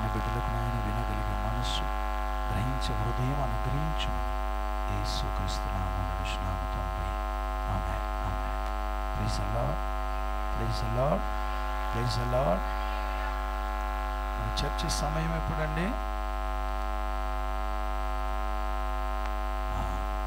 విన్న బిడ్డలకు నాయన వినగలిగే మనస్సు గ్రహించే హృదయం అనుగ్రహించు యేసు క్రీస్తు నామం నడుచున్నాము తండ్రి ఆమె ఆమె ప్లీజ్ అలాడ్ ప్లీజ్ అలాడ్ ప్లీజ్ అలాడ్ మన చర్చి సమయం ఎప్పుడండి ఆ.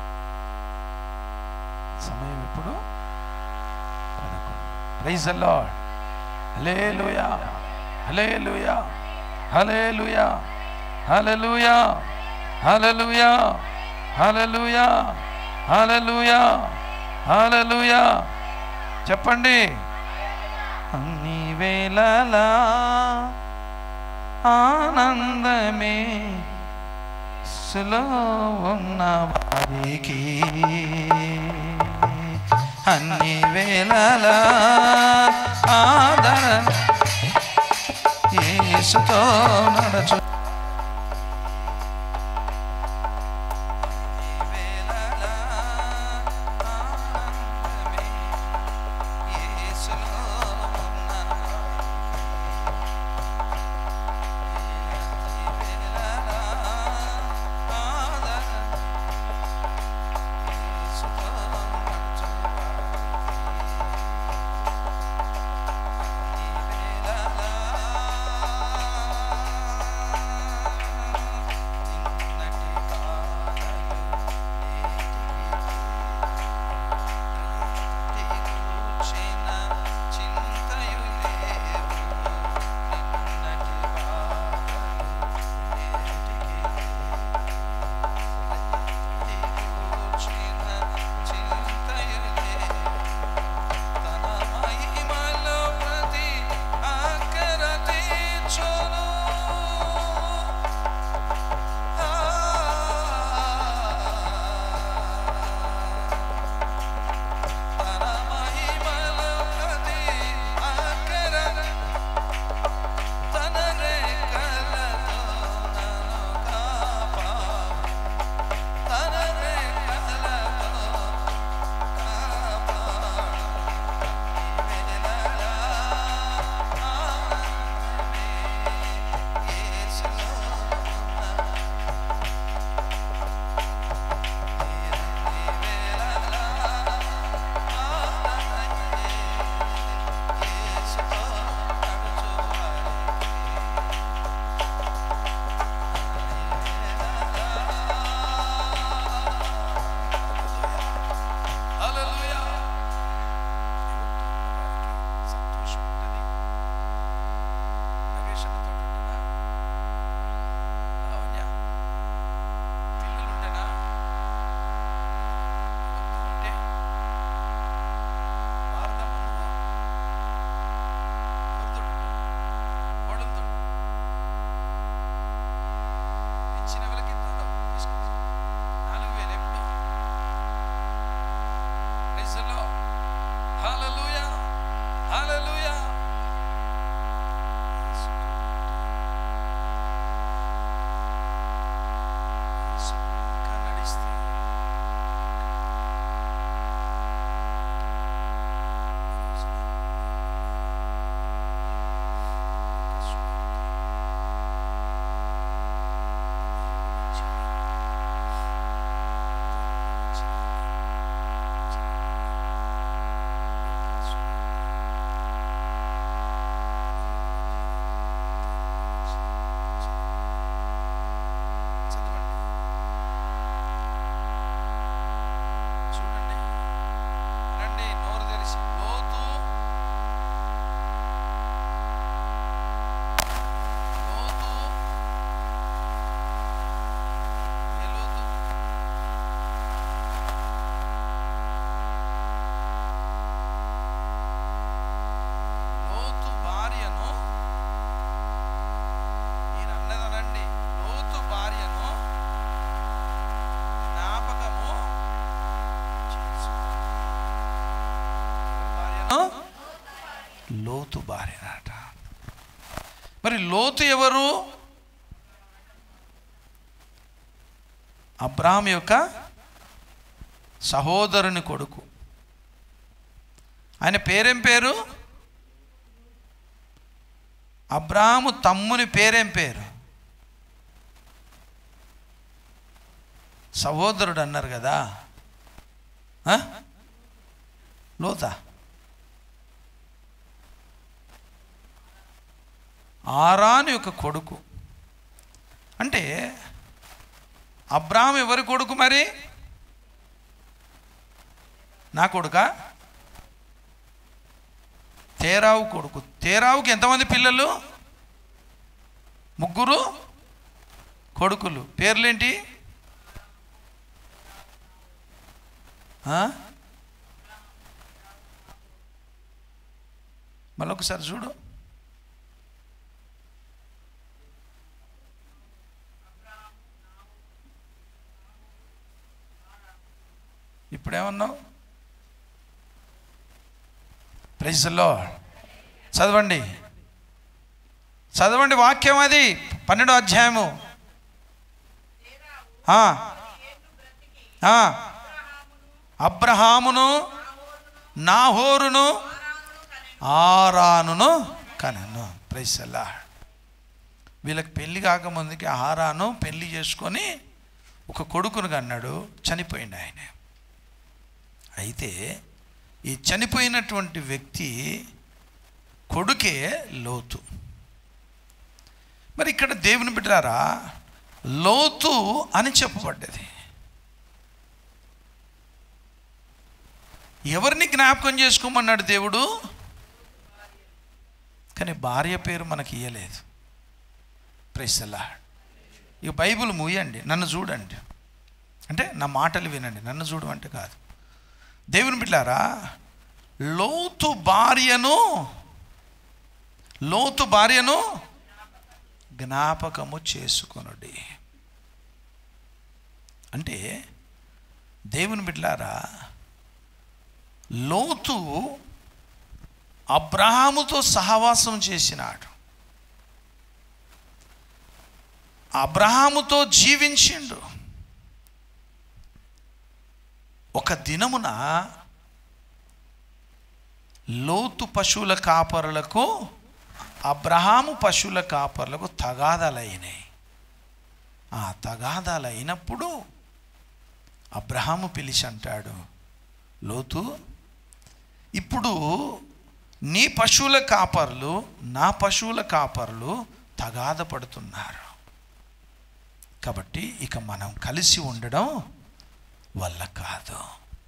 సమయం ఎప్పుడు పదకొండు ప్రైజ్ అలాడ్ హల్లెలూయా హల్లెలూయా హల్లెలూయా హల్లెలూయా హల్లెలూయా హల్లెలూయా హల్లెలూయా హల్లెలూయా చెప్పండి అన్ని వేళలా ఆనందమే సులో ఉన్న వారికి అన్ని వేళలా ఆదరణ యేసుతో నడచు లోతు భార్యనట మరి లోతు ఎవరు అబ్రాహం యొక్క సహోదరుని కొడుకు ఆయన పేరేం పేరు అబ్రాహము తమ్ముని పేరేం పేరు సహోదరుడు అన్నారు కదా ఆ? లోతా ఆరాని యొక్క కొడుకు అంటే అబ్రాహం ఎవరి కొడుకు మరి నా కొడుక తేరావు కొడుకు తేరావుకి ఎంతమంది పిల్లలు ముగ్గురు కొడుకులు పేర్లేంటి ఆ? మళ్ళొకసారి చూడు ఇప్పుడేమన్నావు ప్రైజ్లో చదవండి చదవండి వాక్యం అది పన్నెండో అధ్యాయము ఆ. ఆ. అబ్రహామును నాహోరును ఆరానును కనను ప్రైసల్లా వీళ్ళకి పెళ్లి కాకముందుకి ఆరాను పెళ్లి చేసుకొని ఒక కొడుకును కన్నాడు చనిపోయింది ఆయన అయితే ఈ చనిపోయినటువంటి వ్యక్తి కొడుకే లోతు మరి ఇక్కడ దేవుని బిడ్డారా లోతు అని చెప్పబడ్డది ఎవరిని జ్ఞాపకం చేసుకోమన్నాడు దేవుడు కానీ భార్య పేరు మనకి ఇయ్యలేదు ప్రెస్సలా ఇక బైబిల్ మూయండి నన్ను చూడండి అంటే నా మాటలు వినండి నన్ను చూడమంటే కాదు దేవుని బిడ్డారా లోతు భార్యను లోతు భార్యను జ్ఞాపకము చేసుకొనుడి అంటే దేవుని బిడ్లారా లోతు అబ్రహాముతో సహవాసం చేసినాడు అబ్రహాముతో జీవించిండు ఒక దినమున లోతు పశువుల కాపరులకు అబ్రహాము పశువుల కాపరులకు తగాదాలైనాయి ఆ తగాదాలు అయినప్పుడు అబ్రహాము పిలిచి అంటాడు లోతు ఇప్పుడు నీ పశువుల కాపర్లు నా పశువుల కాపర్లు తగాద పడుతున్నారు కాబట్టి ఇక మనం కలిసి ఉండడం వల్ల కాదు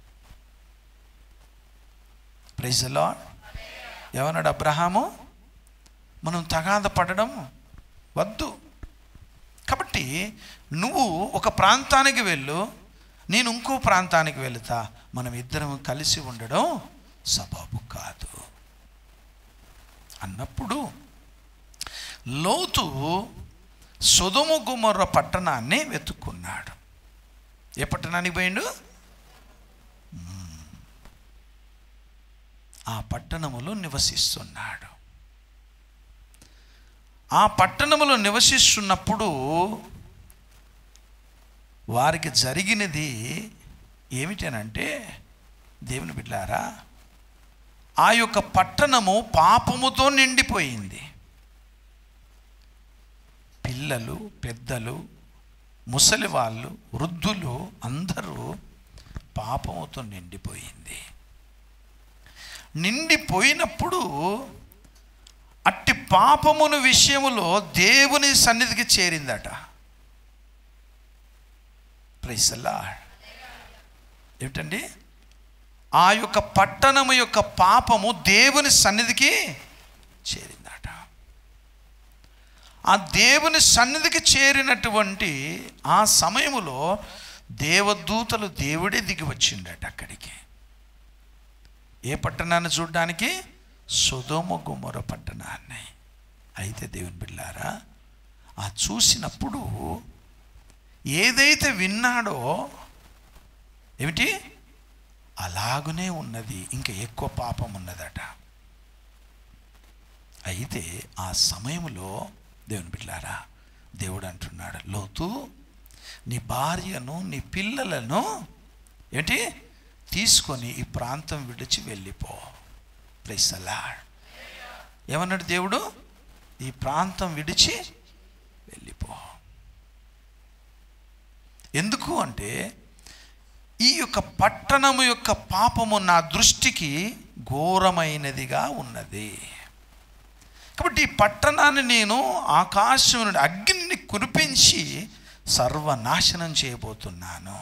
ప్రైజ్లో ఏమన్నాడు అబ్రహాము మనం తగాద పడడం వద్దు కాబట్టి నువ్వు ఒక ప్రాంతానికి వెళ్ళు నేను ఇంకో ప్రాంతానికి వెళుతా మనం ఇద్దరం కలిసి ఉండడం సబాబు కాదు అన్నప్పుడు లోతు సొదము గుమర్ర పట్టణాన్ని వెతుక్కున్నాడు ఏ పట్టణానికి పోయిండు మ్మ్. ఆ పట్టణములో నివసిస్తున్నాడు ఆ పట్టణములో నివసిస్తున్నప్పుడు వారికి జరిగినది ఏమిటనంటే దేవుని బిడ్డారా ఆ యొక్క పట్టణము పాపముతో నిండిపోయింది పిల్లలు పెద్దలు ముసలి వాళ్ళు వృద్ధులు అందరూ పాపముతో నిండిపోయింది నిండిపోయినప్పుడు అట్టి పాపమును విషయములో దేవుని సన్నిధికి చేరిందట ప్రైసల్లా ఏమిటండి ఆ యొక్క పట్టణము యొక్క పాపము దేవుని సన్నిధికి చేరిందట ఆ దేవుని సన్నిధికి చేరినటువంటి ఆ సమయములో దేవదూతలు దేవుడే దిగి వచ్చిండట అక్కడికి ఏ పట్టణాన్ని చూడడానికి సుధోమ గుమ్మర పట్టణాన్ని అయితే దేవుని బిళ్ళారా ఆ చూసినప్పుడు ఏదైతే విన్నాడో ఏమిటి అలాగునే ఉన్నది ఇంకా ఎక్కువ పాపం ఉన్నదట అయితే ఆ సమయంలో దేవుని బిడ్డారా దేవుడు అంటున్నాడు లోతు నీ భార్యను నీ పిల్లలను ఏంటి తీసుకొని ఈ ప్రాంతం విడిచి వెళ్ళిపో ప్రైసలా ఏమన్నాడు దేవుడు ఈ ప్రాంతం విడిచి వెళ్ళిపో ఎందుకు అంటే ఈ యొక్క పట్టణము యొక్క పాపము నా దృష్టికి ఘోరమైనదిగా ఉన్నది కాబట్టి ఈ పట్టణాన్ని నేను ఆకాశం నుండి అగ్నిని కురిపించి సర్వనాశనం చేయబోతున్నాను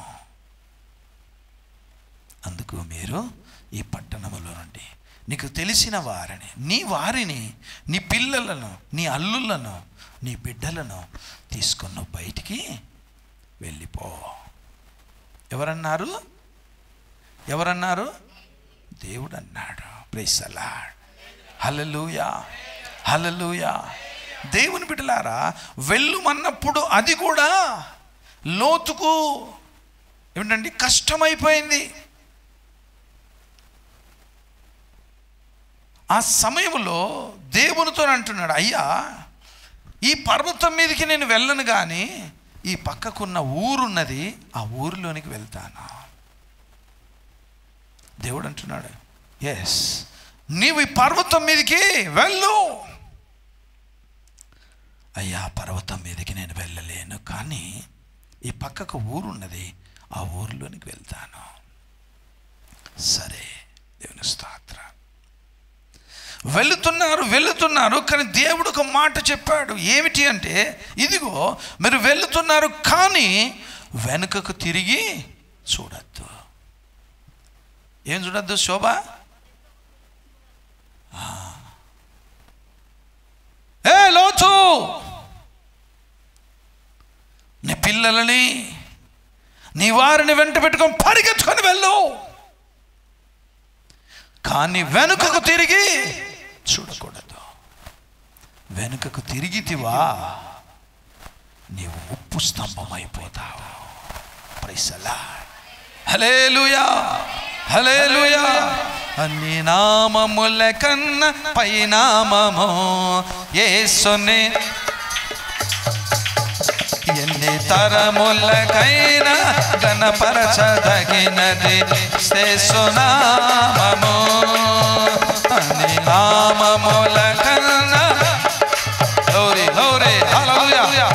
అందుకు మీరు ఈ పట్టణములో నుండి నీకు తెలిసిన వారిని నీ వారిని నీ పిల్లలను నీ అల్లులను నీ బిడ్డలను తీసుకొని నువ్వు బయటికి వెళ్ళిపో ఎవరన్నారు ఎవరన్నారు దేవుడు అన్నాడు ప్రైసలాడ్ హలలుయా హలలుయా దేవుని బిడ్డలారా వెళ్ళుమన్నప్పుడు అది కూడా లోతుకు ఏమిటండి కష్టమైపోయింది ఆ సమయంలో దేవునితో అంటున్నాడు అయ్యా ఈ పర్వతం మీదకి నేను వెళ్ళను కానీ ఈ పక్కకున్న ఊరున్నది ఆ ఊరిలోనికి వెళ్తాను దేవుడు అంటున్నాడు ఎస్ నీవు ఈ పర్వతం మీదకి వెళ్ళు అయ్యా పర్వతం మీదకి నేను వెళ్ళలేను కానీ ఈ పక్కకు ఊరున్నది ఆ ఊరిలోనికి వెళ్తాను సరే దేవుని స్తోత్రం వెళుతున్నారు వెళుతున్నారు కానీ దేవుడు ఒక మాట చెప్పాడు ఏమిటి అంటే ఇదిగో మీరు వెళుతున్నారు కానీ వెనుకకు తిరిగి చూడద్దు ఏం చూడద్దు శోభ ఆ. ఏ లోతు నీ పిల్లలని నీ వారిని వెంట పెట్టుకొని పరిగెత్తుకొని వెళ్ళు కానీ వెనుకకు తిరిగి చూడకూడదు వెనుకకు తిరిగితివా నీవు ఉప్పు స్తంభం అయిపోతావు ప్రైసలా హలేలుయా హలేలుయా అన్ని నామముల కన్న పైనామము యేసుని ఎన్ని తరములకైనా గణపరచదగినది శేషునామము అని నామముల కన్నా హౌరి హౌరి హల్లెలూయా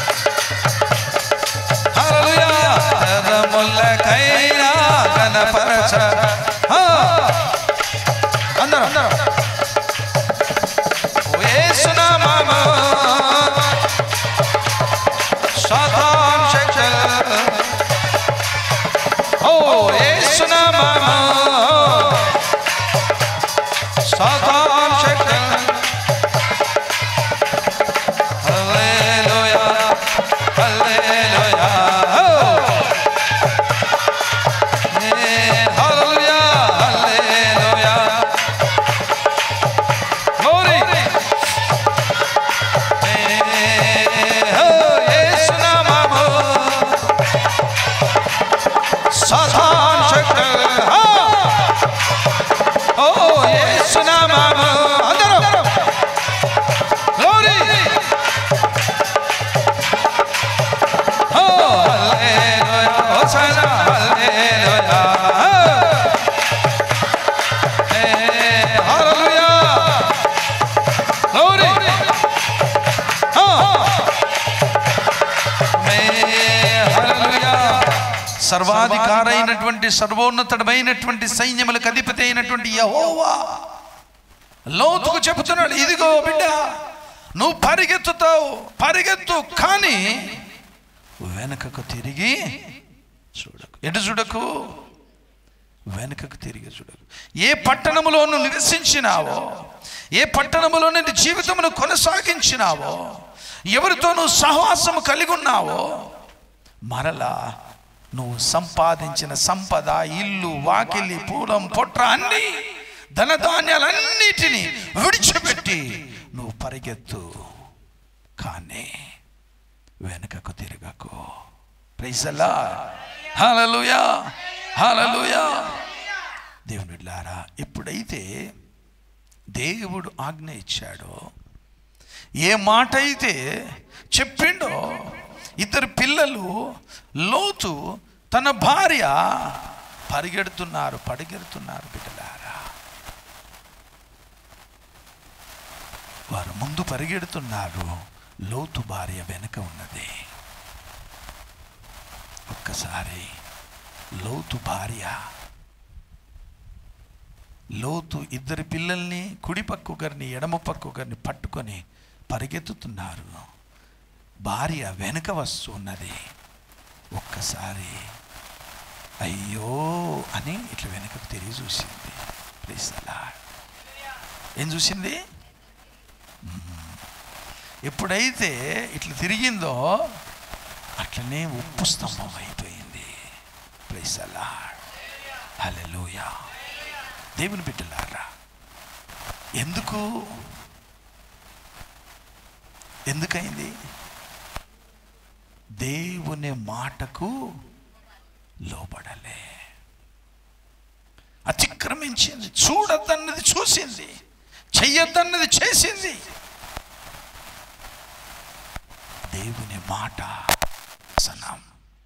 హల్లెలూయా తరములకైనా గణపరచ ఆ. అందరం అందరం ఓ యేసునామము Satan Shekel. Oh, Yesu nama. Satan Shekel. Hallelujah. Hallelujah. Oh. Eh, Hallelujah. Hallelujah. Glory. సాధాన్ శక్తులు ఓ యేసు నామము అందరూ గ్లోరీ ఓ హల్లెలూయా హోసనా హల్లెలూయా ఏ హల్లెలూయా గ్లోరీ ఓ సర్వాధికారైనటువంటి సర్వోన్నతుడమైనటువంటి సైన్యములకు అధిపతి అయినటువంటి యహోవా లోతుకు చెబుతున్నాడు ఇదిగో బిడ్డ నువ్వు పరిగెత్తుతావు పరిగెత్తు కానీ వెనుకకు తిరిగి చూడకు ఎటు చూడకు వెనుకకు తిరిగి చూడకు ఏ పట్టణములో నువ్వు నివసించినావో ఏ పట్టణములో నీ జీవితమును కొనసాగించినావో ఎవరితో నువ్వు సహవాసము కలిగి ఉన్నావో మరలా నువ్వు సంపాదించిన సంపద ఇల్లు వాకిలి పూలం పొట్ర అన్ని ధనధాన్యాలన్నిటినీ విడిచిపెట్టి నువ్వు పరిగెత్తు కానీ వెనుకకు తిరగకు ప్రైజల్లా హల్లెలూయా హల్లెలూయా దేవుని బిడ్డలారా ఎప్పుడైతే దేవుడు ఆజ్ఞ ఇచ్చాడో ఏ మాట అయితే చెప్పిండో ఇద్దరు పిల్లలు లోతు తన భార్య పరిగెడుతున్నారు పరిగెడుతున్నారు బిడ్డలారా వారు ముందు పరిగెడుతున్నారు లోతు భార్య వెనుక ఉన్నది ఒక్కసారి లోతు భార్య లోతు ఇద్దరి పిల్లల్ని కుడి పక్క ఒకరిని ఎడమ పక్క ఒకరిని పట్టుకొని పరిగెత్తుతున్నారు భార్య వెనుక వస్తున్నది ఒక్కసారి అయ్యో అని ఇట్లా వెనుకకు తిరిగి చూసింది ప్లీజ్ అలా ఏం చూసింది మ్మ్. ఎప్పుడైతే ఇట్లా తిరిగిందో అట్లనే ఉప్పు స్తంభం అయిపోయింది ప్లీజ్ అలా హల్లెలూయా దేవుని బిడ్డలారా ఎందుకు ఎందుకైంది దేవుని మాటకు లోబడలే అతిక్రమించింది చూడద్దన్నది చూసింది చెయ్యొద్దన్నది చేసింది దేవుని మాట సనం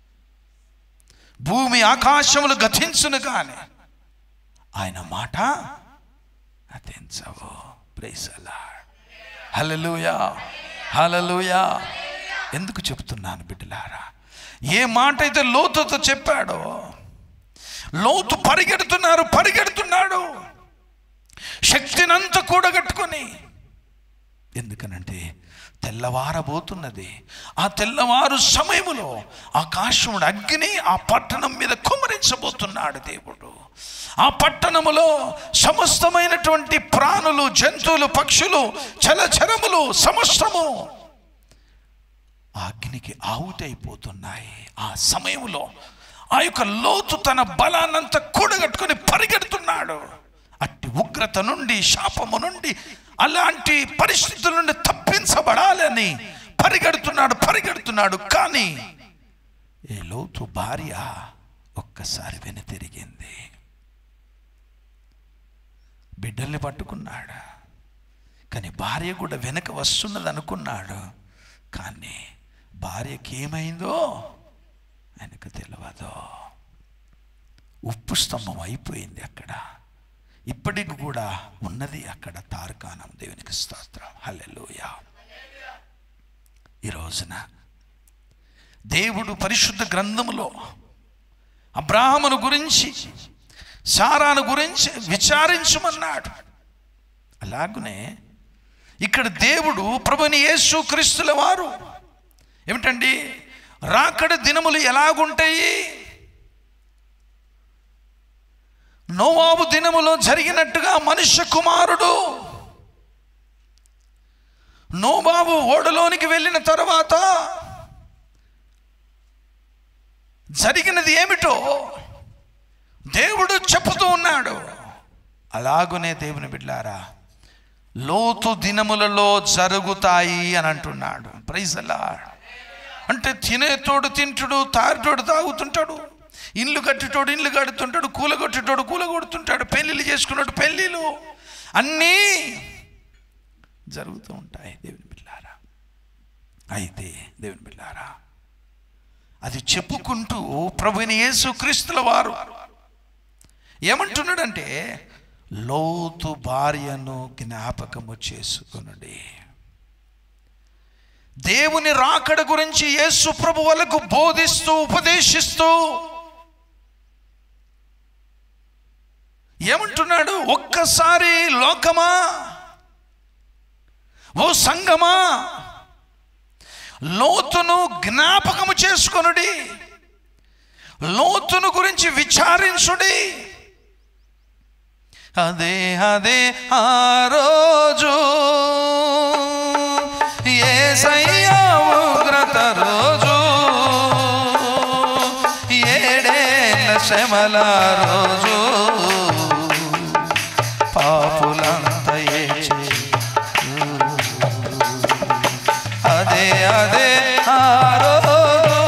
భూమి ఆకాశములు గతించును కానీ ఆయన మాట గతించవు ప్రేసలా హల్లెలూయా హల్లెలూయా ఎందుకు చెప్తున్నాను బిడ్డలారా ఏ మాట అయితే లోతుతో చెప్పాడో లోతు పరిగెడుతున్నారు పరిగెడుతున్నాడు శక్తినంతా కూడగట్టుకొని ఎందుకనంటే తెల్లవారబోతున్నది ఆ తెల్లవారు సమయములో ఆకాశముడు అగ్ని ఆ పట్టణం మీద కుమరించబోతున్నాడు దేవుడు ఆ పట్టణములో సమస్తమైనటువంటి ప్రాణులు జంతువులు పక్షులు చలచరములు సమస్తము ఆ అగ్నికి ఆవుటైపోతున్నాయి ఆ సమయంలో ఆ యొక్క లోతు తన బలాన్నంతా కూడగట్టుకొని పరిగెడుతున్నాడు అట్టి ఉగ్రత నుండి శాపము నుండి అలాంటి పరిస్థితుల నుండి తప్పించబడాలని పరిగెడుతున్నాడు పరిగెడుతున్నాడు కానీ ఏ లోతు భార్య ఒక్కసారి వెనుతిరిగింది బిడ్డల్ని పట్టుకున్నాడు కానీ భార్య కూడా వెనక వస్తున్నది అనుకున్నాడు కానీ భార్యకి ఏమైందో ఆయనకు తెలియదు ఉప్పు స్తంభం అయిపోయింది అక్కడ ఇప్పటికి కూడా ఉన్నది అక్కడ తారకాణం దేవునికి స్తోత్రం హల్లెలూయ ఈ రోజున దేవుడు పరిశుద్ధ గ్రంథములో అబ్రాహమును గురించి సారాను గురించి విచారించమన్నాడు అలాగునే ఇక్కడ దేవుడు ప్రభుని యేసు క్రీస్తుల వారు ఏమిటండి రాకడ దినములు ఎలాగుంటాయి నోవాబు దినములో జరిగినట్టుగా మనుష్య కుమారుడు నోబాబు ఓడలోనికి వెళ్ళిన తర్వాత జరిగినది ఏమిటో దేవుడు చెప్పుతూ ఉన్నాడు అలాగునే దేవుని బిడ్డారా లోతు దినములలో జరుగుతాయి అని అంటున్నాడు ప్రైజ్ అలా అంటే తినేతోడు తింటుడు తారుతోడు తాగుతుంటాడు ఇల్లు కట్టేటోడు ఇల్లు కడుతుంటాడు కూలగొట్టేటోడు కూలగొడుతుంటాడు పెళ్ళిళ్ళు చేసుకున్నాడు పెళ్ళిళ్ళు అన్నీ జరుగుతూ ఉంటాయి దేవుని బిడ్డారా అయితే దేవుని బిడ్డారా అది చెప్పుకుంటూ ప్రభుని యేసు క్రీస్తుల వారు ఏమంటున్నాడంటే లోతు భార్యను జ్ఞాపకము చేసుకునుడి దేవుని రాకడ గురించి యేసు ప్రభు వాళ్ళకు బోధిస్తూ ఉపదేశిస్తూ ఏమంటున్నాడు ఒక్కసారి లోకమా ఓ సంగమా లోతును జ్ఞాపకము చేసుకొనుడి లోతును గురించి విచారించుడి అదే అదే ఆ రోజు ఏసయ్యా ఉగ్రత రోజు ఏడేళ్ళ శ్రమల రోజు పాపులంత ఏచే అదే అదే ఆ రోజు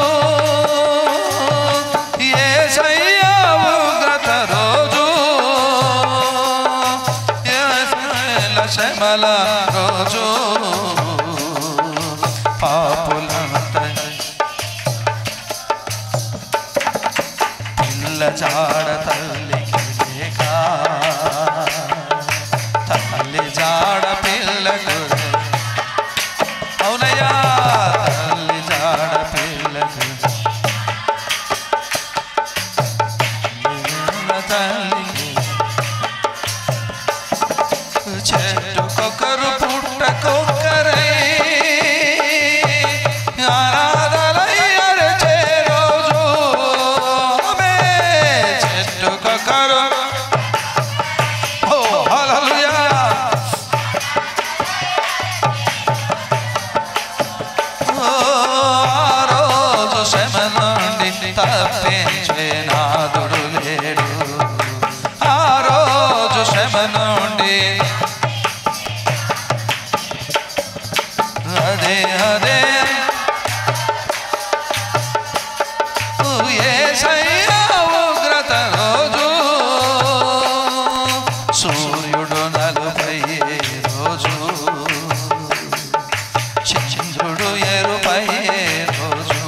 యేసయ్యా ఉగ్రత రోజు యేసయ్యల శ్రమల రోజు పాపులంత పిల్ల జాడ తల్లికి లేక తల్లి జాడ పిల్లకు అవునయ్యా తల్లి జాడ పిల్లకు తప్పించే నాదుడు లేడు ఆ రోజు శ్రమ నుండి అదే అదే యేసయ్య ఉగ్రత రోజు సూర్యుడు నలుపై రోజు చంద్రుడు ఎరుపై రోజు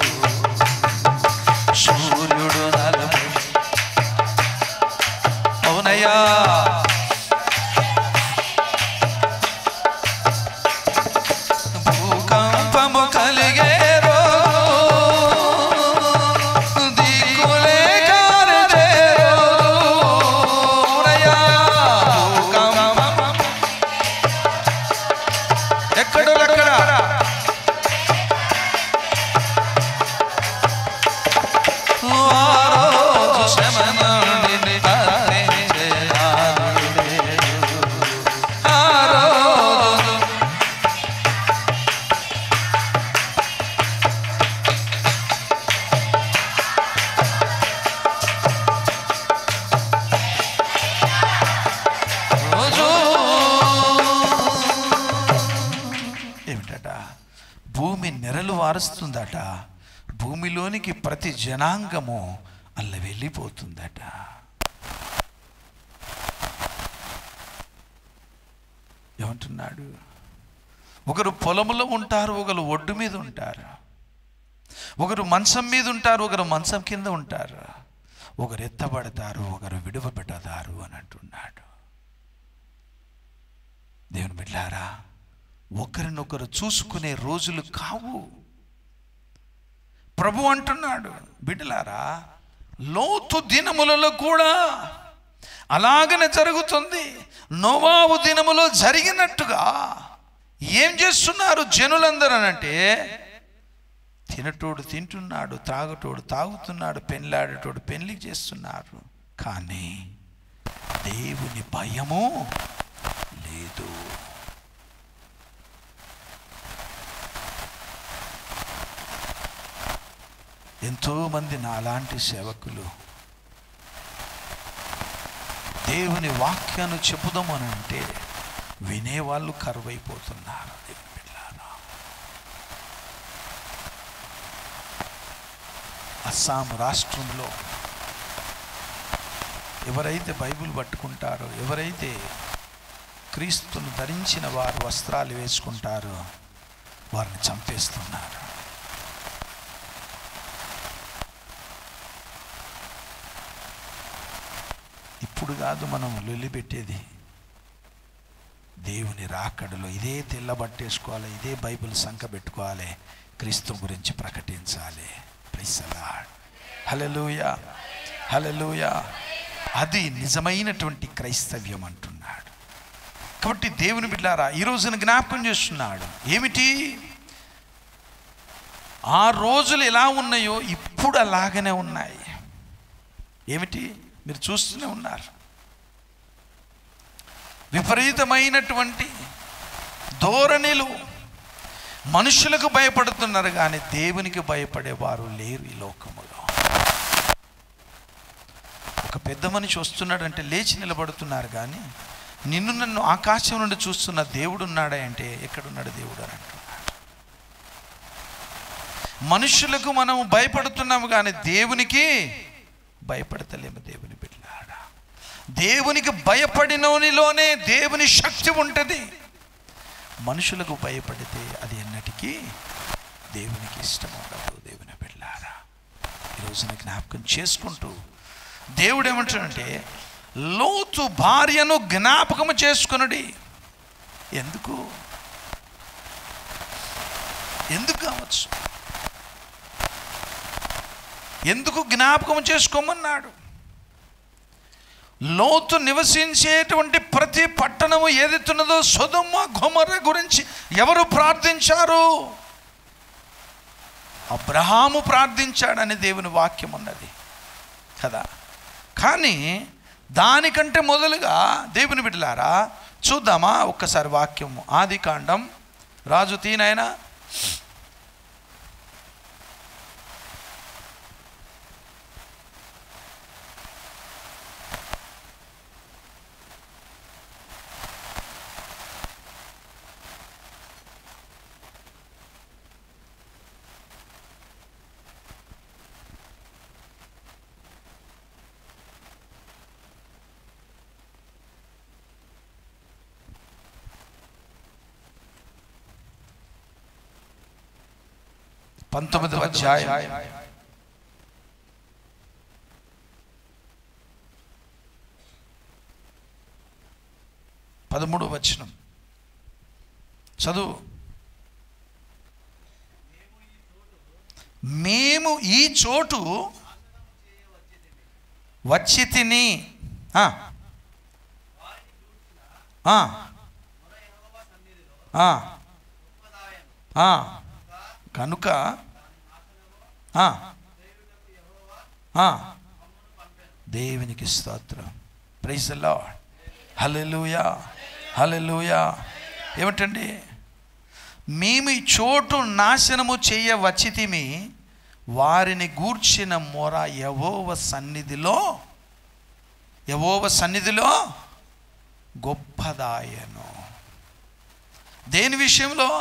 సూర్యుడు నలుపై అవునయ్యా భూకంపము కలిగే రోజు దిక్కులే కారడే రోజు భూకంపం ఎక్కడో ఎక్కడ ఆ రోజు శ్రమ నుండి తప్పించే ఆదుడు లేడు. ఆ రోజు రోజు ఏమిటట భూమి నెరలు వారుస్తుందట భూమిలోనికి ప్రతి జనాంగము అల్ల వెళ్ళిపోతుందట ఏమంటున్నాడు ఒకరు పొలములో ఉంటారు ఒకరు ఒడ్డు మీద ఉంటారు ఒకరు మంచం మీద ఉంటారు ఒకరు మంచం కింద ఉంటారు ఒకరు ఎత్తబడతారు ఒకరు విడువబెడతారు అని అంటున్నాడు దేవుని బిడ్డారా ఒకరినొకరు చూసుకునే రోజులు కావు ప్రభు అంటున్నాడు బిడ్డలారా లోతు దినములలో కూడా అలాగనే జరుగుతుంది నోవాబు దినములో జరిగినట్టుగా ఏం చేస్తున్నారు జనులందరూ అనంటే తినటోడు తింటున్నాడు తాగుటోడు తాగుతున్నాడు పెళ్ళాడేటోడు పెళ్లి చేస్తున్నారు కానీ దేవుని భయము లేదు ఎంతోమంది నాలాంటి సేవకులు దేవుని వాక్యాన్ని చెబుదామని అంటే వినేవాళ్ళు కరువైపోతున్నారు దేవుని బిడ్డలారా. అస్సాం రాష్ట్రంలో ఎవరైతే బైబిల్ పట్టుకుంటారో ఎవరైతే క్రీస్తును ధరించిన వారు వస్త్రాలు వేసుకుంటారో వారిని చంపేస్తున్నారు ఇప్పుడు కాదు మనం లొల్లి పెట్టేది దేవుని రాకడలో ఇదే తెల్లబట్టేసుకోవాలి ఇదే బైబిల్ సంఖ పెట్టుకోవాలి క్రీస్తు గురించి ప్రకటించాలి ప్రైసలాడ్ హలలుయ హలలుయ అది నిజమైనటువంటి క్రైస్తవ్యం అంటున్నాడు కాబట్టి దేవుని బిడ్డారా ఈ రోజున జ్ఞాపకం చేస్తున్నాడు ఏమిటి ఆ రోజులు ఎలా ఉన్నాయో ఇప్పుడు అలాగనే ఉన్నాయి ఏమిటి మీరు చూస్తూనే ఉన్నారు విపరీతమైనటువంటి ధోరణిలు మనుషులకు భయపడుతున్నారు కానీ దేవునికి భయపడేవారు లేరు ఈ లోకములో ఒక పెద్ద మనిషి వస్తున్నాడంటే లేచి నిలబడుతున్నారు కానీ నిన్ను నన్ను ఆకాశం నుండి చూస్తున్న దేవుడు ఉన్నాడా అంటే ఎక్కడున్నాడు దేవుడు అని అంటున్నాడు మనుషులకు మనం భయపడుతున్నాము కానీ దేవునికి భయపడతలేము దేవుని బిడ్డలారా దేవునికి భయపడినోనిలోనే దేవుని శక్తి ఉంటుంది మనుషులకు భయపడితే అది ఎన్నటికీ దేవునికి ఇష్టం ఉండదు దేవుని బిడ్డలారా ఈ రోజున జ్ఞాపకం చేసుకుంటూ దేవుడు ఏమంటాడంటే లోతు భార్యను జ్ఞాపకము చేసుకునుడి ఎందుకు ఎందుకు కావచ్చు ఎందుకు జ్ఞాపకం చేసుకోమన్నాడు లోతు నివసించేటువంటి ప్రతి పట్టణము ఏదైతున్నదో సుధమ్మ గుమర గురించి ఎవరు ప్రార్థించారు అబ్రహాము ప్రార్థించాడని దేవుని వాక్యం ఉన్నది కదా కానీ దానికంటే మొదలుగా దేవుని బిడ్డలారా చూద్దామా ఒక్కసారి వాక్యము ఆది కాండం రాజు తీనైనా పంతొమ్మిదవ అధ్యాయం పదమూడు వచనం చదువు మేము ఈ చోటు వచ్చి తిని ఆ, ఆ, ఆ, ఆ, కనుక ఆ, ఆ, దేవునికి స్తోత్రం ప్రైజ్ లార్డ్ హల్లెలూయా హల్లెలూయా ఏమిటండి మేము ఈ చోటు నాశనము చేయ వచ్చితిమి వారిని గూర్చిన మొర యవోవ సన్నిధిలో యవోవ సన్నిధిలో గొప్పదాయను దేని విషయంలో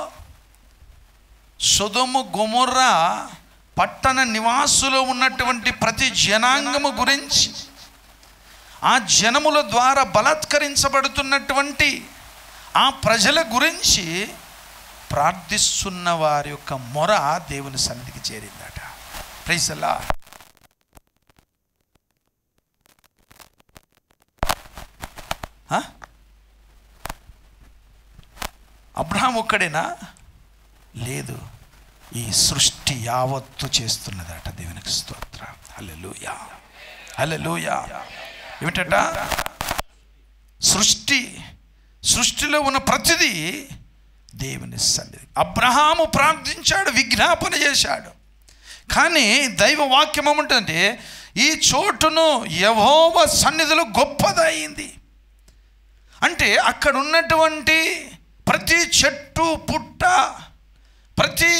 సుధము గొమొర్రా పట్టణ నివాసులో ఉన్నటువంటి ప్రతి జనాంగము గురించి ఆ జనముల ద్వారా బలాత్కరించబడుతున్నటువంటి ఆ ప్రజల గురించి ప్రార్థిస్తున్న వారి యొక్క మొర దేవుని సన్నిధికి చేరిందట ప్రైసల్లా అబ్రహాం ఒక్కడేనా లేదు ఈ సృష్టి యావత్తు చేస్తున్నదట దేవునికి స్తోత్రం హల్లెలూయా హల్లెలూయా ఏమిటట సృష్టి సృష్టిలో ఉన్న ప్రతిదీ దేవుని సన్నిధి అబ్రహాము ప్రార్థించాడు విజ్ఞాపన చేశాడు కానీ దైవ వాక్యం ఏమంటుందంటే ఈ చోటును యహోవ సన్నిధిలో గొప్పదయింది అంటే అక్కడ ఉన్నటువంటి ప్రతి చెట్టు పుట్ట ప్రతి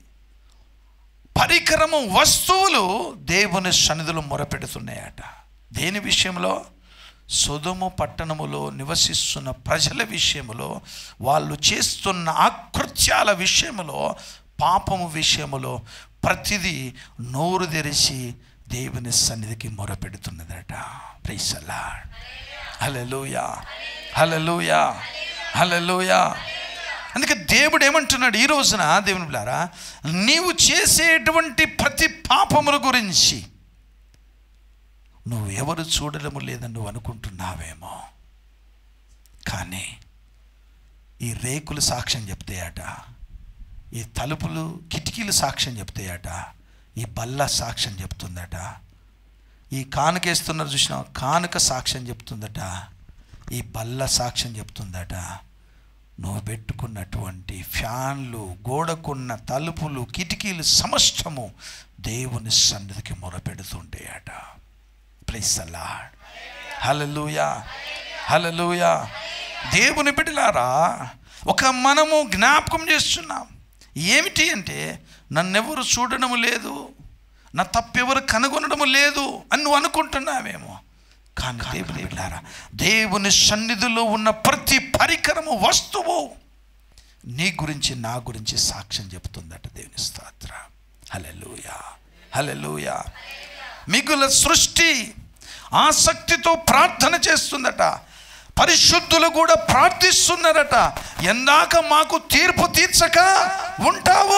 పరికరము వస్తువులు దేవుని సన్నిధిలో మొరపెడుతున్నాయట దేని విషయంలో సుధము పట్టణములో నివసిస్తున్న ప్రజల విషయములో వాళ్ళు చేస్తున్న ఆకృత్యాల విషయములో పాపము విషయములో ప్రతిదీ నోరు తెరిచి దేవుని సన్నిధికి మొరపెడుతున్నదట ప్రైసల్లా హలలుయా హలలుయా హలలుయా అందుకే దేవుడు ఏమంటున్నాడు ఈ రోజున దేవుని బిడ్డారా నీవు చేసేటువంటి ప్రతి పాపముల గురించి నువ్వు ఎవరు చూడడము లేదని నువ్వు అనుకుంటున్నావేమో కానీ ఈ రేకులు సాక్ష్యం చెప్తాయట ఈ తలుపులు కిటికీలు సాక్ష్యం చెప్తాయట ఈ బల్ల సాక్ష్యం చెప్తుందట ఈ కానుకేస్తున్నారు చూసిన కానుక సాక్ష్యం చెప్తుందట ఈ బల్ల సాక్ష్యం చెప్తుందట నువ్వు పెట్టుకున్నటువంటి ఫ్యాన్లు గోడకున్న తలుపులు కిటికీలు సమస్తము దేవుని సన్నిధికి మొరపెడుతుంటాయట ప్రైస్ అలాడ్ హలలుయా హలలుయా దేవుని బిడ్డలారా ఒక మనము జ్ఞాపకం చేస్తున్నాం ఏమిటి అంటే నన్నెవరు చూడడము లేదు నా తప్పెవరు కనుగొనడము లేదు అని నువ్వు అనుకుంటున్నావేమో కానీ దేవుని బిడ్డారా దేవుని సన్నిధిలో ఉన్న ప్రతి పరికరము వస్తువు నీ గురించి నా గురించి సాక్ష్యం చెప్తుందట దేవుని స్తోత్ర హలెలూయా హలెలూయా మిగుల సృష్టి ఆసక్తితో ప్రార్థన చేస్తుందట పరిశుద్ధులు కూడా ప్రార్థిస్తున్నారట ఎందాక మాకు తీర్పు తీర్చక ఉంటావు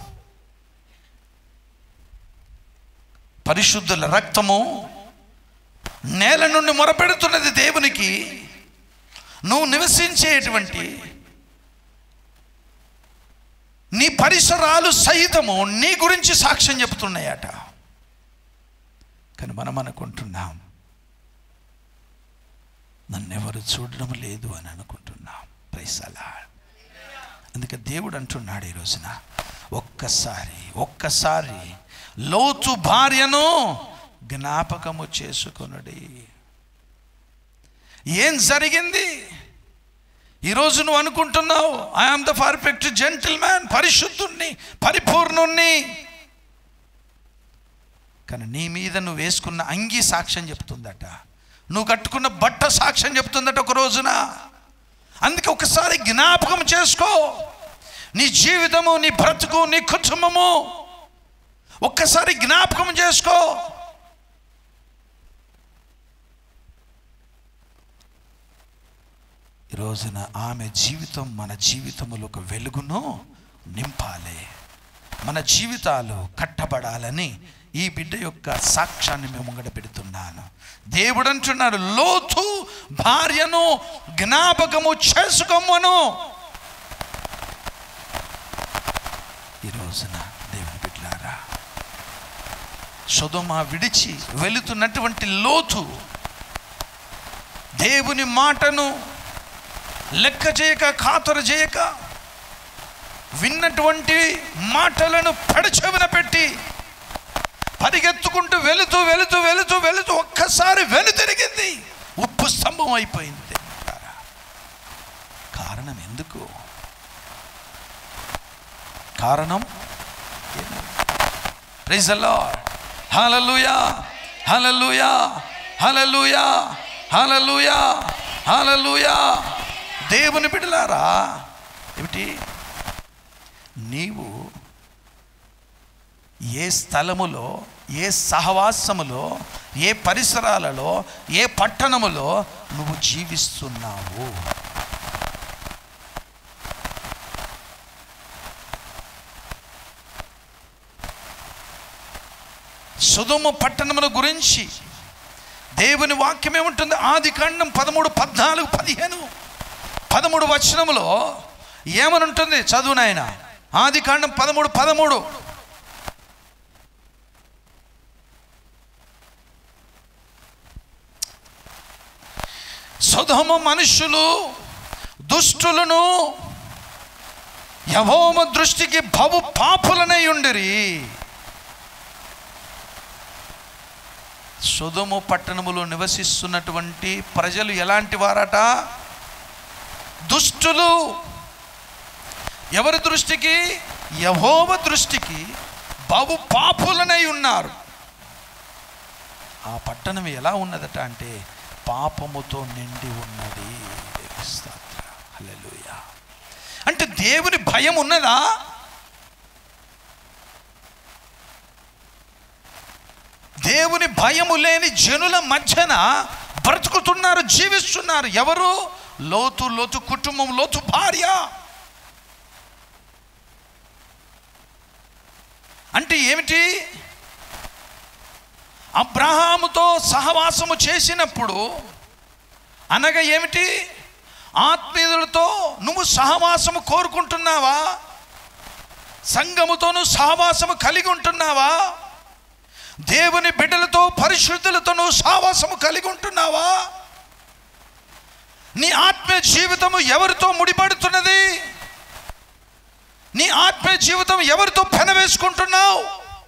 పరిశుద్ధుల రక్తము నేల నుండి మొరపెడుతున్నది దేవునికి నువ్వు నివసించేటువంటి నీ పరిసరాలు సహితము నీ గురించి సాక్ష్యం చెబుతున్నాయట కానీ మనం అనుకుంటున్నాం నన్నెవరు చూడడం లేదు అని అనుకుంటున్నాం ప్రైసలా అందుకే దేవుడు అంటున్నాడు ఈ రోజున ఒక్కసారి ఒక్కసారి లోతు భార్యను జ్ఞాపకము చేసుకొనుడి ఏం జరిగింది ఈరోజు నువ్వు అనుకుంటున్నావు I am the perfect gentleman పరిశుద్ధుణ్ణి పరిపూర్ణుణ్ణి కానీ నీ మీద నువ్వు వేసుకున్న అంగి సాక్ష్యం చెప్తుందట నువ్వు కట్టుకున్న బట్ట సాక్ష్యం చెప్తుందట ఒక రోజున అందుకే ఒకసారి జ్ఞాపకం చేసుకో నీ జీవితము నీ బ్రతుకు నీ కుటుంబము ఒక్కసారి జ్ఞాపకం చేసుకో ఈ రోజున ఆమె జీవితం మన జీవితంలో ఒక వెలుగును నింపాలి మన జీవితాలు కట్టబడాలని ఈ బిడ్డ యొక్క సాక్ష్యాన్ని మేము ముంగడ పెడుతున్నాను దేవుడు అంటున్నాడు లోతు భార్యను జ్ఞాపకము చేసుకోమను ఈ రోజున దేవుని బిడ్డలారా సుధమ విడిచి వెళుతున్నటువంటి లోతు దేవుని మాటను లెక్క చేయక ఖాతరు చేయక విన్నటువంటి మాటలను పెడచెవిన పెట్టి పరిగెత్తుకుంటూ వెళుతూ వెళుతూ వెళుతూ వెళుతూ ఒక్కసారి వెనుతిరిగింది ఉప్పు స్తంభం అయిపోయింది దేవులారా. కారణం ఎందుకు కారణం ప్రైజ్ హలలుయా హలలుయా హలలుయా హలలుయా హలలుయా దేవుని బిడ్డలారా ఏమిటి నీవు ఏ స్థలములో ఏ సహవాసములో ఏ పరిసరాలలో ఏ పట్టణములో నువ్వు జీవిస్తున్నావు సుధుమ పట్టణముల గురించి దేవుని వాక్యం ఏముంటుంది ఆది కాండం పదమూడు పద్నాలుగు పదిహేను పదమూడు వచనములో ఏమనుంటుంది చదువు నాయన ఆది కాండం పదమూడు పదమూడు సుధమ మనుషులు దుష్టులను యహోమ దృష్టికి బహు పాపులనై ఉండిరి సుధము పట్టణములో నివసిస్తున్నటువంటి ప్రజలు ఎలాంటి వారట దుష్టులు ఎవరి దృష్టికి యహోవ దృష్టికి బహు పాపులనై ఉన్నారు ఆ పట్టణం ఎలా ఉన్నదట అంటే పాపముతో నిండి ఉన్నది స్తోత్రం. హల్లెలూయా అంటే దేవుని భయం ఉన్నదా దేవుని భయము లేని జనుల మధ్యన బ్రతుకుతున్నారు జీవిస్తున్నారు ఎవరు లోతు లోతు కుటుంబం లోతు భార్య అంటే ఏమిటి అబ్రహాముతో సహవాసము చేసినప్పుడు అనగా ఏమిటి ఆత్మీయులతో నువ్వు సహవాసము కోరుకుంటున్నావా సంఘముతో నువ్వు సహవాసము కలిగి ఉంటున్నావా దేవుని బిడ్డలతో పరిశుద్ధులతో నువ్వు సహవాసము కలిగి ఉంటున్నావా నీ ఆత్మీయ జీవితము ఎవరితో ముడిపడుతున్నది నీ ఆత్మీయ జీవితం ఎవరితో పెనవేసుకుంటున్నావు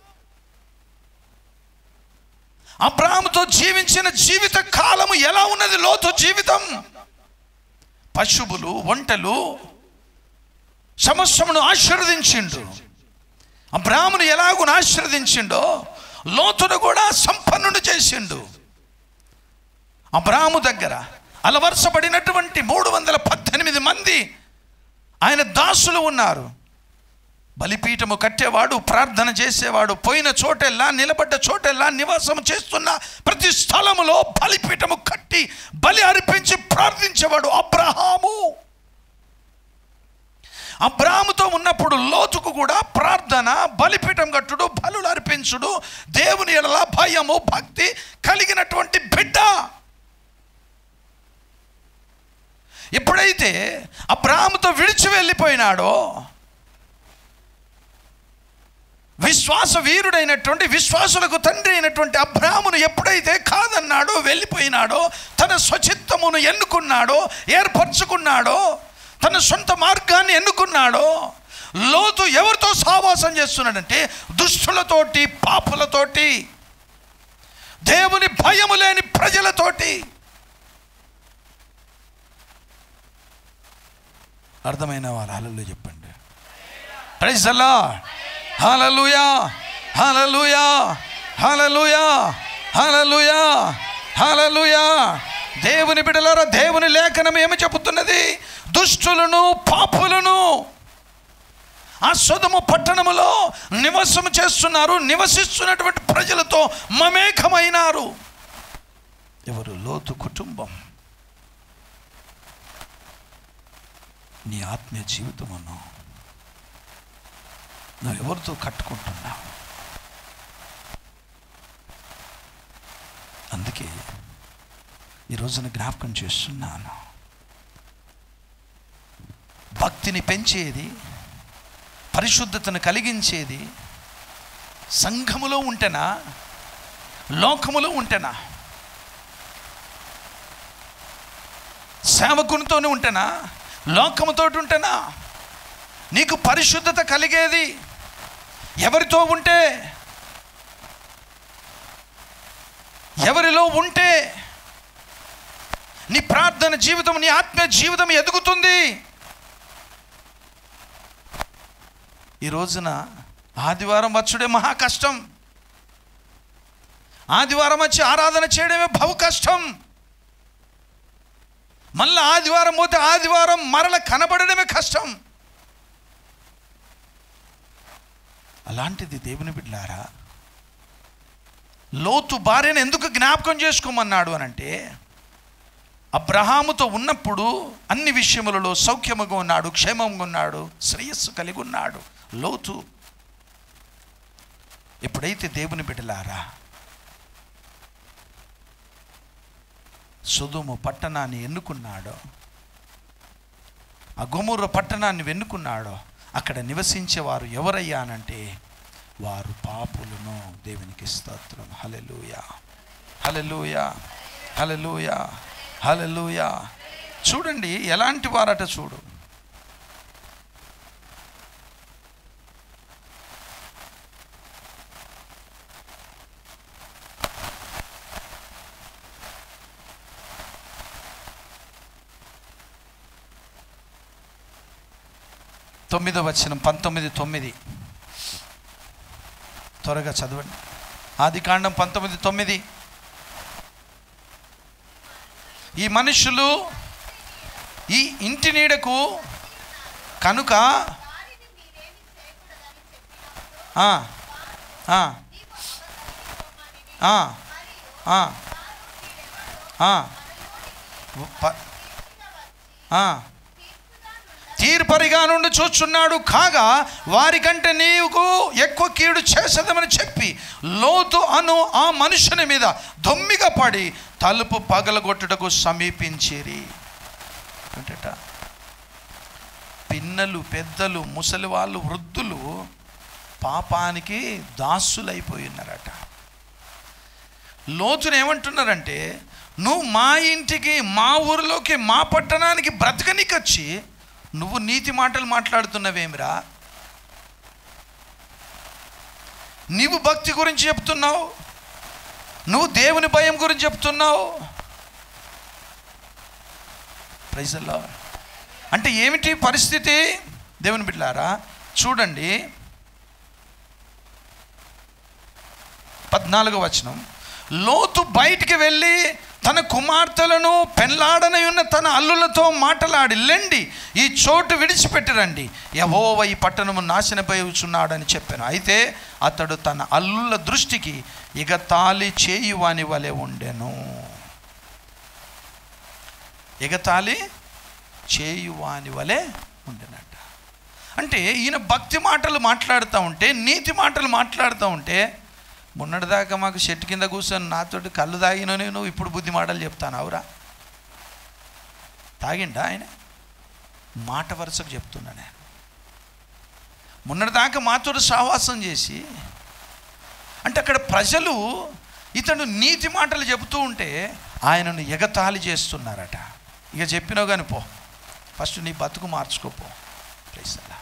అబ్రాహాముతో జీవించిన జీవిత కాలము ఎలా ఉన్నది లోతు జీవితం పశువులు వంటలు సమస్యమును ఆశీర్వదించిండు అబ్రాహ్మును ఎలాగును ఆశీర్వదించిండో లోతును కూడా సంపన్నుడు చేసిండు అబ్రాహ్ము దగ్గర అలవర్చబడినటువంటి మూడు వందల పద్దెనిమిది మంది ఆయన దాసులు ఉన్నారు బలిపీఠము కట్టేవాడు ప్రార్థన చేసేవాడు పోయిన చోటెల్లా నిలబడ్డ చోటెల్లా నివాసం చేస్తున్న ప్రతి స్థలములో బలిపీఠము కట్టి బలి అర్పించి ప్రార్థించేవాడు అబ్రహాము అబ్రాముతో ఉన్నప్పుడు లోతుకు కూడా ప్రార్థన బలిపీఠం కట్టుడు బలులు అర్పించుడు దేవుని ఎడల భయము భక్తి కలిగినటువంటి బిడ్డ ఎప్పుడైతే అబ్రాముతో విడిచి వెళ్ళిపోయినాడో విశ్వాస వీరుడైనటువంటి విశ్వాసులకు తండ్రి అయినటువంటి అబ్రామును ఎప్పుడైతే కాదన్నాడో వెళ్ళిపోయినాడో తన స్వచిత్తమును ఎన్నుకున్నాడో ఏర్పరచుకున్నాడో తన సొంత మార్గాన్ని ఎన్నుకున్నాడో లోతు ఎవరితో సావాసం చేస్తున్నాడంటే దుష్టులతోటి పాపులతోటి దేవుని భయము లేని ప్రజలతోటి అర్థమైన వాళ్ళు హలలో చెప్పండి ప్రైజ్ అల్లా హల్లెలూయా హల్లెలూయా హల్లెలూయా హల్లెలూయా హల్లెలూయా దేవుని బిడలారా దేవుని లేఖనం ఏమి చెబుతున్నది దుష్టులను పాపులను ఆ సుధము పట్టణములో నివాసం చేస్తున్నారు నివసిస్తున్నటువంటి ప్రజలతో మమేకమైనారు ఎవరు లోతు కుటుంబం నీ ఆత్మీయ జీవితమును నువ్వు ఎవరితో కట్టుకుంటున్నావు అందుకే ఈ రోజున జ్ఞాపకం చేస్తున్నాను భక్తిని పెంచేది పరిశుద్ధతను కలిగించేది సంఘములో ఉంటేనా లోకములో ఉంటేనా సేవకునితోనే ఉంటేనా లోకముతో ఉంటేనా నీకు పరిశుద్ధత కలిగేది ఎవరితో ఉంటే ఎవరిలో ఉంటే నీ ప్రార్థన జీవితం నీ ఆత్మీయ జీవితం ఎదుగుతుంది ఈ రోజున ఆదివారం వచ్చుడే మహా కష్టం ఆదివారం వచ్చి ఆరాధన చేయడమే బహు కష్టం మళ్ళీ ఆదివారం పోతే ఆదివారం మరల కనబడడమే కష్టం అలాంటిది దేవుని బిడ్డారా లోతు భార్యను ఎందుకు జ్ఞాపకం చేసుకోమన్నాడు అని అంటే అబ్రహాముతో ఉన్నప్పుడు అన్ని విషయములలో సౌఖ్యముగా ఉన్నాడు క్షేమంగా ఉన్నాడు శ్రేయస్సు కలిగి ఉన్నాడు లోతు ఎప్పుడైతే దేవుని బిడ్డలారా సుధుము పట్టణాన్ని ఎన్నుకున్నాడో ఆ గొముర్ర పట్టణాన్ని వెన్నుకున్నాడో అక్కడ నివసించేవారు ఎవరయ్యానంటే వారు పాపులను దేవునికి స్తోత్రం హలెలూయ హలెలూయ హలెలూయ హలెలూయ చూడండి ఎలాంటి వారట చూడు తొమ్మిదో వచ్చిన పంతొమ్మిది తొమ్మిది త్వరగా చదవండి ఆది కాండం పంతొమ్మిది తొమ్మిది ఈ మనుషులు ఈ ఇంటి నీడకు కనుక ఆ, ఆ, ఆ, ఆ, ఆ, ప- ఆ. తీర్పరిగా నుండి చూచున్నాడు కాగా వారికంటే నీకు ఎక్కువ కీడు చేసేదమని చెప్పి లోతు అను ఆ మనుషుని మీద దొమ్మిగా పడి తలుపు పగలగొట్టుటకు సమీపించిరి ఏంటట పిన్నలు పెద్దలు ముసలి వాళ్ళు వృద్ధులు పాపానికి దాసులైపోయి ఉన్నారట లోతును ఏమంటున్నారంటే నువ్వు మా ఇంటికి మా ఊరిలోకి మా పట్టణానికి బ్రతకనికొచ్చి నువ్వు నీతి మాటలు మాట్లాడుతున్నవేమిరా నీవు భక్తి గురించి చెప్తున్నావు నువ్వు దేవుని భయం గురించి చెప్తున్నావు ప్రైజల్లా అంటే ఏమిటి పరిస్థితి దేవుని బిడ్డారా చూడండి పద్నాలుగో వచనం లోతు బయటికి వెళ్ళి తన కుమార్తెలను పెళ్లాడనై ఉన్న తన అల్లులతో మాటలాడి లెండి ఈ చోటు విడిచిపెట్టిరండి యహోవ ఈ పట్టణము నాశనపోయుచున్నాడని చెప్పాను అయితే అతడు తన అల్లుల దృష్టికి ఇక తాలి చేయువాని వలె ఉండెను ఎగతాళి చేయువాని వలె ఉండెనట అంటే ఈయన భక్తి మాటలు మాట్లాడుతూ ఉంటే నీతి మాటలు మాట్లాడుతూ ఉంటే మొన్నటిదాకా మాకు చెట్టు కింద కూర్చొని నాతోటి కళ్ళు తాగిన నేను ఇప్పుడు బుద్ధి మాటలు చెప్తాను అవురా తాగిండా ఆయన మాట వరుసకు చెప్తున్నా నేను మొన్నటిదాకా మాతో సహవాసం చేసి అంటే అక్కడ ప్రజలు ఇతను నీతి మాటలు చెబుతూ ఉంటే ఆయనను ఎగతాళి చేస్తున్నారట ఇక చెప్పినావు కానీ పో ఫస్ట్ నీ బతుకు మార్చుకోపో ప్రైజల్లా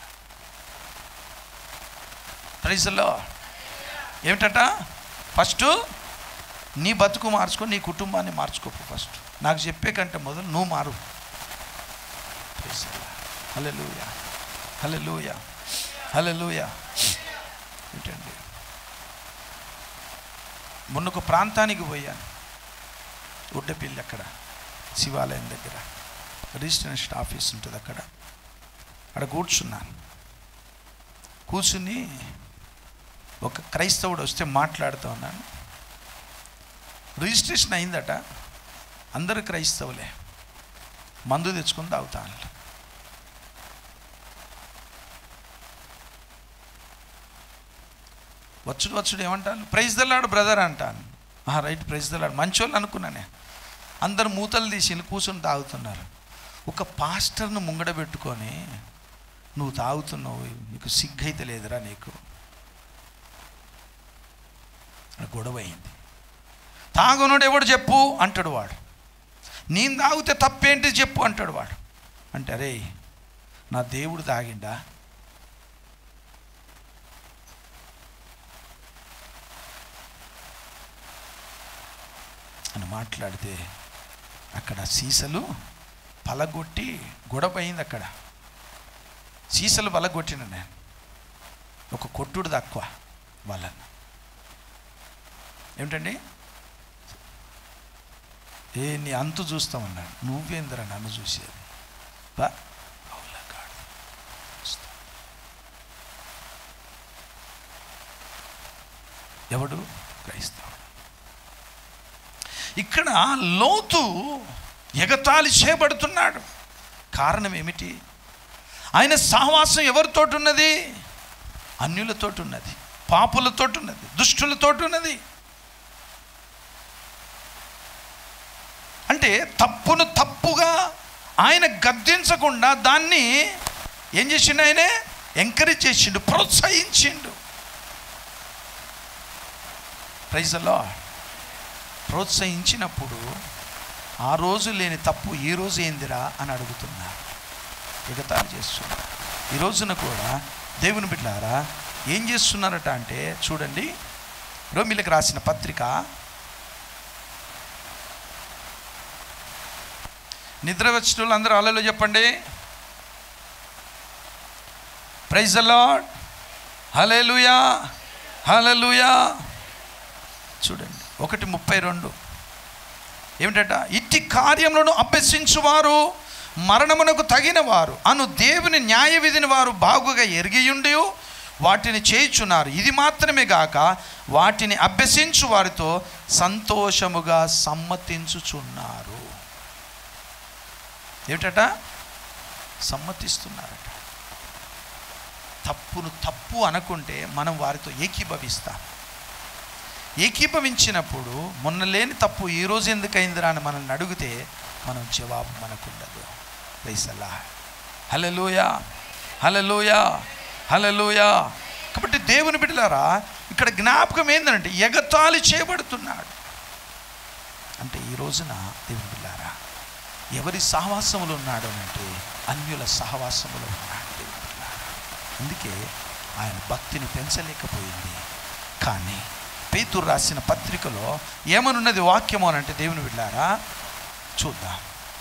ప్రైజల్లో ఏమిటట ఫస్ట్ నీ బతుకు మార్చుకో నీ కుటుంబాన్ని మార్చుకోపో ఫస్ట్ నాకు చెప్పే కంటే మొదలు నువ్వు మారు హలెలూయ హలెలూయ హలెలూయ ఏంటండి మొన్న ఒక ప్రాంతానికి పోయాను ఉడ్డపిల్లి అక్కడ శివాలయం దగ్గర రిజిస్ట్రేషన్ ఆఫీస్ ఉంటుంది అక్కడ అక్కడ కూర్చున్నాను కూర్చుని ఒక క్రైస్తవుడు వస్తే మాట్లాడుతూ ఉన్నాను రిజిస్ట్రేషన్ అయిందట అందరూ క్రైస్తవులే మందు తెచ్చుకొని తాగుతాను వచ్చుడు వచ్చుడు ఏమంటాను ప్రైజ్ దల్లాడు బ్రదర్ అంటాను "ఆ, రైట్ ప్రైజ్ దల్లాడు మంచోళ్ళు అనుకున్నానే అందరు మూతలు తీసి వెళ్ళి కూర్చొని తాగుతున్నారు ఒక పాస్టర్ను ముంగడ పెట్టుకొని నువ్వు తాగుతున్నావు నీకు సిగ్గైతే లేదురా నీకు అక్కడ గొడవ అయింది తాగునుడు ఎవడు చెప్పు అంటాడు వాడు నేను తాగితే తప్పేంటి చెప్పు అంటాడు వాడు అంటే అరే నా దేవుడు తాగిండా అని మాట్లాడితే అక్కడ సీసలు పలగొట్టి గొడవ అయింది అక్కడ సీసలు పలగొట్టిన నేను ఒక కొట్టుడు తక్కువ వాళ్ళని ఏమిటండి ఏ నీ అంతు చూస్తామన్నాడు నువ్వేంద్ర నన్ను చూసేది బా అవులా కాదు. చూస్తా. ఎవడు క్రైస్తవుడు ఇక్కడ లోతు ఎగతాళి చేయబడుతున్నాడు కారణం ఏమిటి ఆయన సహవాసం ఎవరితోటి ఉన్నది అన్యులతోటి ఉన్నది పాపులతోటి ఉన్నది దుష్టులతోటి ఉన్నది అంటే తప్పును తప్పుగా ఆయన గద్దించకుండా దాన్ని ఏం చేసిండు ఆయనే ఎంకరేజ్ చేసిండు ప్రోత్సహించిండు ప్రైజలో ప్రోత్సహించినప్పుడు ఆ రోజు లేని తప్పు ఈ రోజు ఏందిరా అని అడుగుతున్నారు ఎగతాళి చేస్తున్నారు ఈ రోజున కూడా దేవుని బిడ్డారా ఏం చేస్తున్నారట అంటే చూడండి రోమిలకు రాసిన పత్రిక నిద్ర వచ్చిన వాళ్ళు అందరూ అలలో చెప్పండి ప్రైజ్ అలాడ్ హలెలుయా హలెలుయా చూడండి ఒకటి ముప్పై రెండు ఏమిటట ఇట్టి కార్యములను అభ్యసించువారు మరణమునకు తగిన వారు అను దేవుని న్యాయ విధిని వారు బాగుగా ఎరిగియుండి వాటిని చేయుచున్నారు ఇది మాత్రమే గాక వాటిని అభ్యసించు వారితో సంతోషముగా సమ్మతించుచున్నారు ఏమిటట సమ్మతిస్తున్నారట తప్పును తప్పు అనుకుంటే మనం వారితో ఏకీభవిస్తాం ఏకీభవించినప్పుడు మొన్న లేని తప్పు ఈ రోజు ఎందుకైందిరా అని మనల్ని అడిగితే మనం జవాబు మనకుండదు పైసల్లా హలలోయా హలలోయా హలలోయా కాబట్టి దేవుని బిడ్డలారా ఇక్కడ జ్ఞాపకం ఏంటంటే ఎగతాళి చేయబడుతున్నాడు అంటే ఈ రోజున దేవుని బిడ్డారా ఎవరి సహవాసములు ఉన్నాడు అంటే అన్యుల సహవాసములో ఉన్నాడు దేవుని బిడ్డలారా అందుకే ఆయన భక్తిని పెంచలేకపోయింది కానీ పేతురు రాసిన పత్రికలో ఏమనున్నది వాక్యము అని అంటే దేవుని వెళ్ళారా చూద్దాం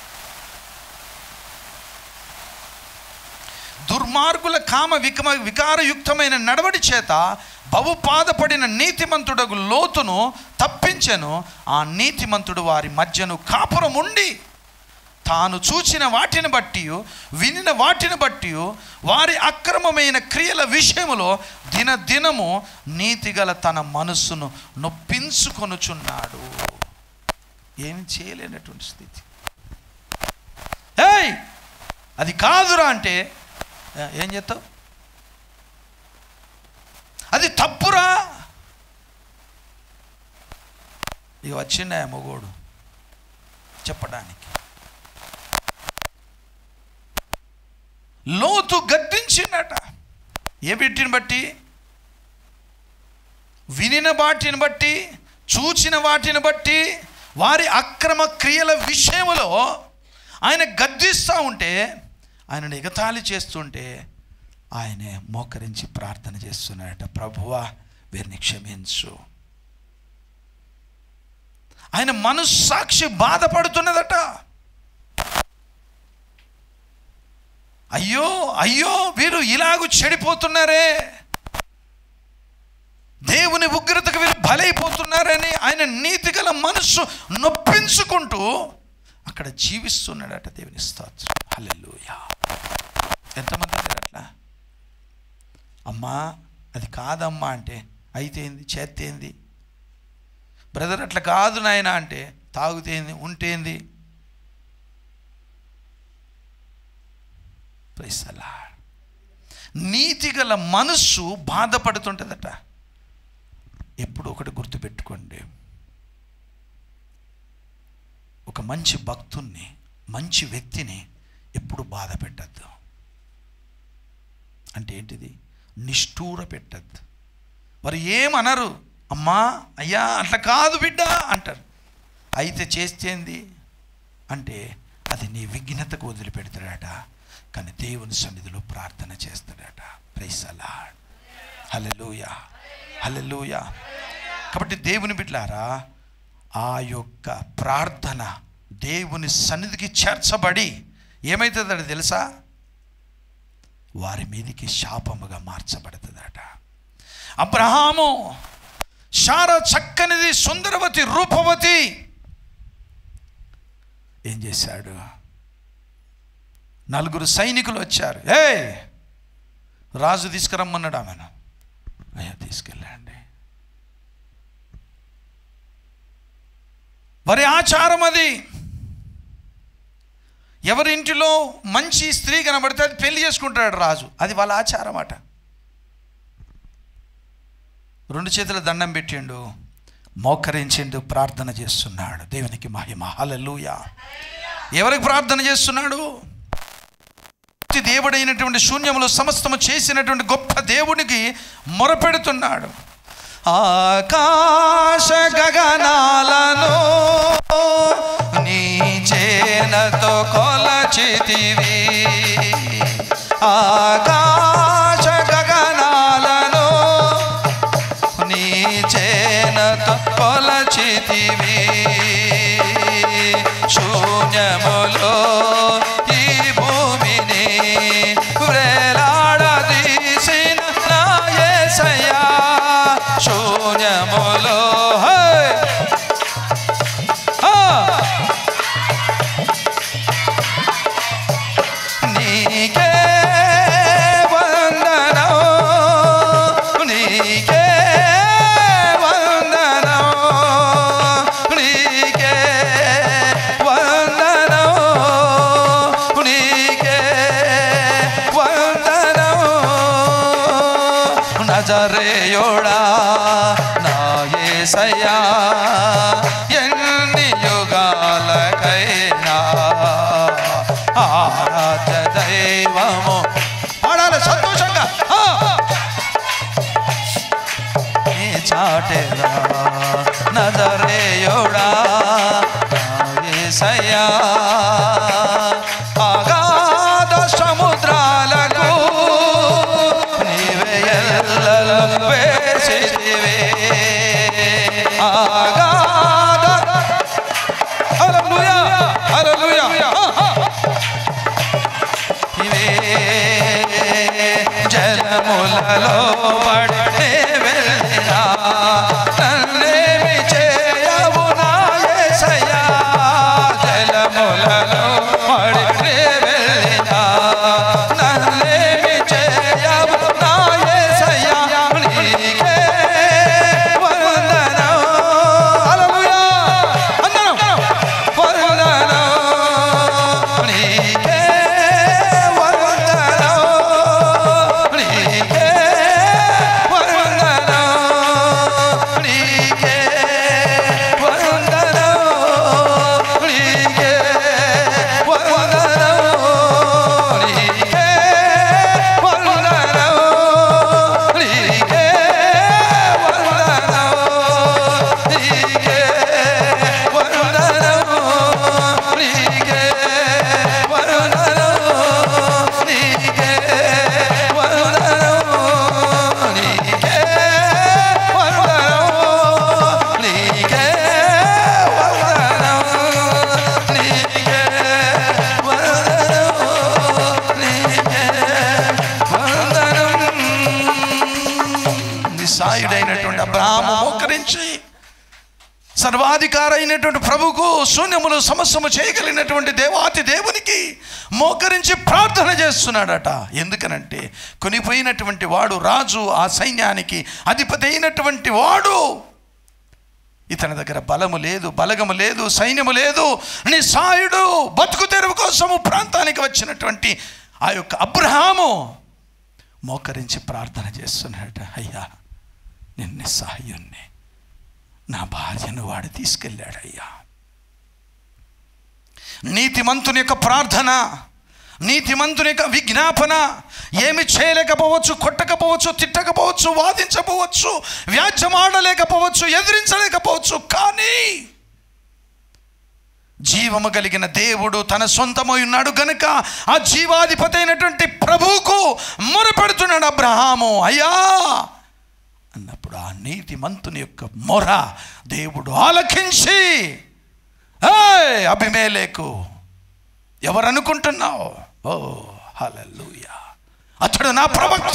దుర్మార్గుల కామ వికమ వికారయుక్తమైన నడవడి చేత బహుపాదపడిన నీతిమంతుడగు లోతును తప్పించెను ఆ నీతిమంతుడు వారి మధ్యను కాపురం ఉండి తాను చూచిన వాటిని బట్టి వినిన వాటిని బట్టి వారి అక్రమమైన క్రియల విషయములో దినదినము నీతిగల తన మనస్సును నొప్పించుకొనుచున్నాడు ఏమి చేయలేనటువంటి స్థితి ఏయ్ అది కాదురా అంటే "ఏ, ఏం చేస్తావు అది తప్పురా ఇక వచ్చిండే మొగోడు చెప్పడానికి లోతు గద్దించిండట ఏ వీటిని బట్టి వినిన వాటిని బట్టి చూచిన వాటిని బట్టి వారి అక్రమ క్రియల విషయంలో ఆయన గద్దిస్తూ ఉంటే ఆయనను ఎగతాళి చేస్తుంటే ఆయనే మోకరించి ప్రార్థన చేస్తున్నాడట ప్రభువా వీరిని క్షమించు ఆయన మనస్సాక్షి బాధపడుతున్నదట అయ్యో అయ్యో వీరు ఇలాగూ చెడిపోతున్నారే దేవుని ఉగ్రతకు వీరు బలైపోతున్నారని ఆయన నీతిగల మనస్సు నొప్పించుకుంటూ అక్కడ జీవిస్తున్నాడట దేవుని స్తోత్రం హల్లెలూయా ఎంతమంది ఉన్నారు అట్లా అమ్మా అది కాదమ్మా అంటే అయితే ఏంది చేత్తేంది బ్రదర్ అట్లా కాదు నాయన అంటే తాగుతేంది ఉంటేంది ప్రైసలా నీతిగల మనస్సు బాధపడుతుంటుందట ఎప్పుడు ఒకటి గుర్తుపెట్టుకోండి ఒక మంచి భక్తుణ్ణి మంచి వ్యక్తిని ఎప్పుడు బాధ పెట్టద్దు అంటే ఏంటిది నిష్ఠూర పెట్టద్దు వారు ఏమనరు అమ్మా అయ్యా అట్లా కాదు బిడ్డ అంటారు అయితే చేస్తేంది అంటే అది నీ విఘ్నతకు వదిలిపెడతాడట కానీ దేవుని సన్నిధిలో ప్రార్థన చేస్తాడట ప్రైసలా హలెలూయ హలెలూయ కాబట్టి దేవుని బిడ్లారా ఆ యొక్క ప్రార్థన దేవుని సన్నిధికి చేర్చబడి ఏమవుతుందట తెలుసా వారి మీదికి శాపముగా మార్చబడుతుందట అబ్రహాము శార చక్కనిది సుందరవతి రూపవతి ఏం చేశాడు నలుగురు సైనికులు వచ్చారు ఏ రాజు తీసుకురమ్మన్నాడు ఆమెను అయ్యా తీసుకెళ్ళండి వారి ఆచారం అది ఎవరి ఇంటిలో మంచి స్త్రీ కనబడితే అది పెళ్లి చేసుకుంటాడు రాజు అది వాళ్ళ ఆచారం అట రెండు చేతుల దండం పెట్టిండు మోకరించిండు ప్రార్థన చేస్తున్నాడు దేవునికి మహిమ హల్లెలూయా ఎవరికి ప్రార్థన చేస్తున్నాడు దేవుడైనటువంటి శూన్యములో సమస్తము చేసినటువంటి గొప్ప దేవునికి మొరపెడుతున్నాడు ఆకాశ గగనాలను నీ చేనతో కొలచితివి ఆకాశ గగనాలను నీ చేనతో కొలచితివి శూన్యములో ఈ భూమిని వ్రేలాడదీసిన నా యేసయ్యా శూన్యములో హే! ఆ! నీకే వందనం నీకే వందనం నీకే వందనం నీకే వందనం నజరేయోడా నా యేసయ్యా ఎన్ని యుగాలకైనా ఆరాధ దైవము పాడాలి సంతోషంగా ఆ! నీ చాటెరా నజరేయోడా నా యేసయ్యా అగాధ సముద్రాలకు నీవే ఎల్లలు వేసితివే అగాధ హల్లెలూయా హల్లెలూయా ఇవే జలములలో పడే వెళ్ళినా నన్నేమి చేయవు నా యేసయ్యా జలములలో పడే వెళ్ళినా నన్నేమి చేయవు నా యేసయ్యా నీకే వందనం హల్లెలూయా అందరం వందనం నీకే వందనం నీకే వందనం నీకే వందనం నీకే వందనం నీకే వందనం నీకే వందనం నీకే వందనం నీకే వందనం నీకే వందనం నీకే వందనం నీకే వందనం నీకే వందనం నీకే వందనం నిస్సాయుడైనటువంటి అబ్రాహాము మోకరించి సర్వాధికారైనటువంటి ప్రభుకు శూన్యములు సమస్యము చేయగలిగినటువంటి దేవాతి దేవునికి మోకరించి ప్రార్థన చేస్తున్నాడట ఎందుకనంటే కొనిపోయినటువంటి వాడు రాజు ఆ సైన్యానికి అధిపతి అయినటువంటి వాడు ఇతని దగ్గర బలము లేదు బలగము లేదు సైన్యము లేదు నిస్సాయుడు బతుకు తెరువు కోసము ప్రాంతానికి వచ్చినటువంటి ఆ యొక్క అబ్రహాము మోకరించి ప్రార్థన చేస్తున్నాడట అయ్యా నిన్న సహాయాన్ని నా భార్యను వాడు తీసుకెళ్ళాడయ్యా నీతిమంతుని యొక్క ప్రార్థన నీతిమంతుని యొక్క విజ్ఞాపన ఏమి చేయలేకపోవచ్చు కొట్టకపోవచ్చు తిట్టకపోవచ్చు వాదించకపోవచ్చు వ్యాజ్యమాడలేకపోవచ్చు ఎదిరించలేకపోవచ్చు కానీ జీవము కలిగిన దేవుడు తన సొంతమై ఉన్నాడు గనుక ఆ జీవాధిపతి అయినటువంటి ప్రభువుకు మొరపెడుతున్నాడు అబ్రహాము అయ్యా అన్నప్పుడు ఆ నీతిమంతుని యొక్క మొర దేవుడు ఆలకించి ఏయ్ అభిమేలేకు ఎవరు అనుకుంటున్నావు ఓ హల్లెలూయా అతడు నా ప్రవక్త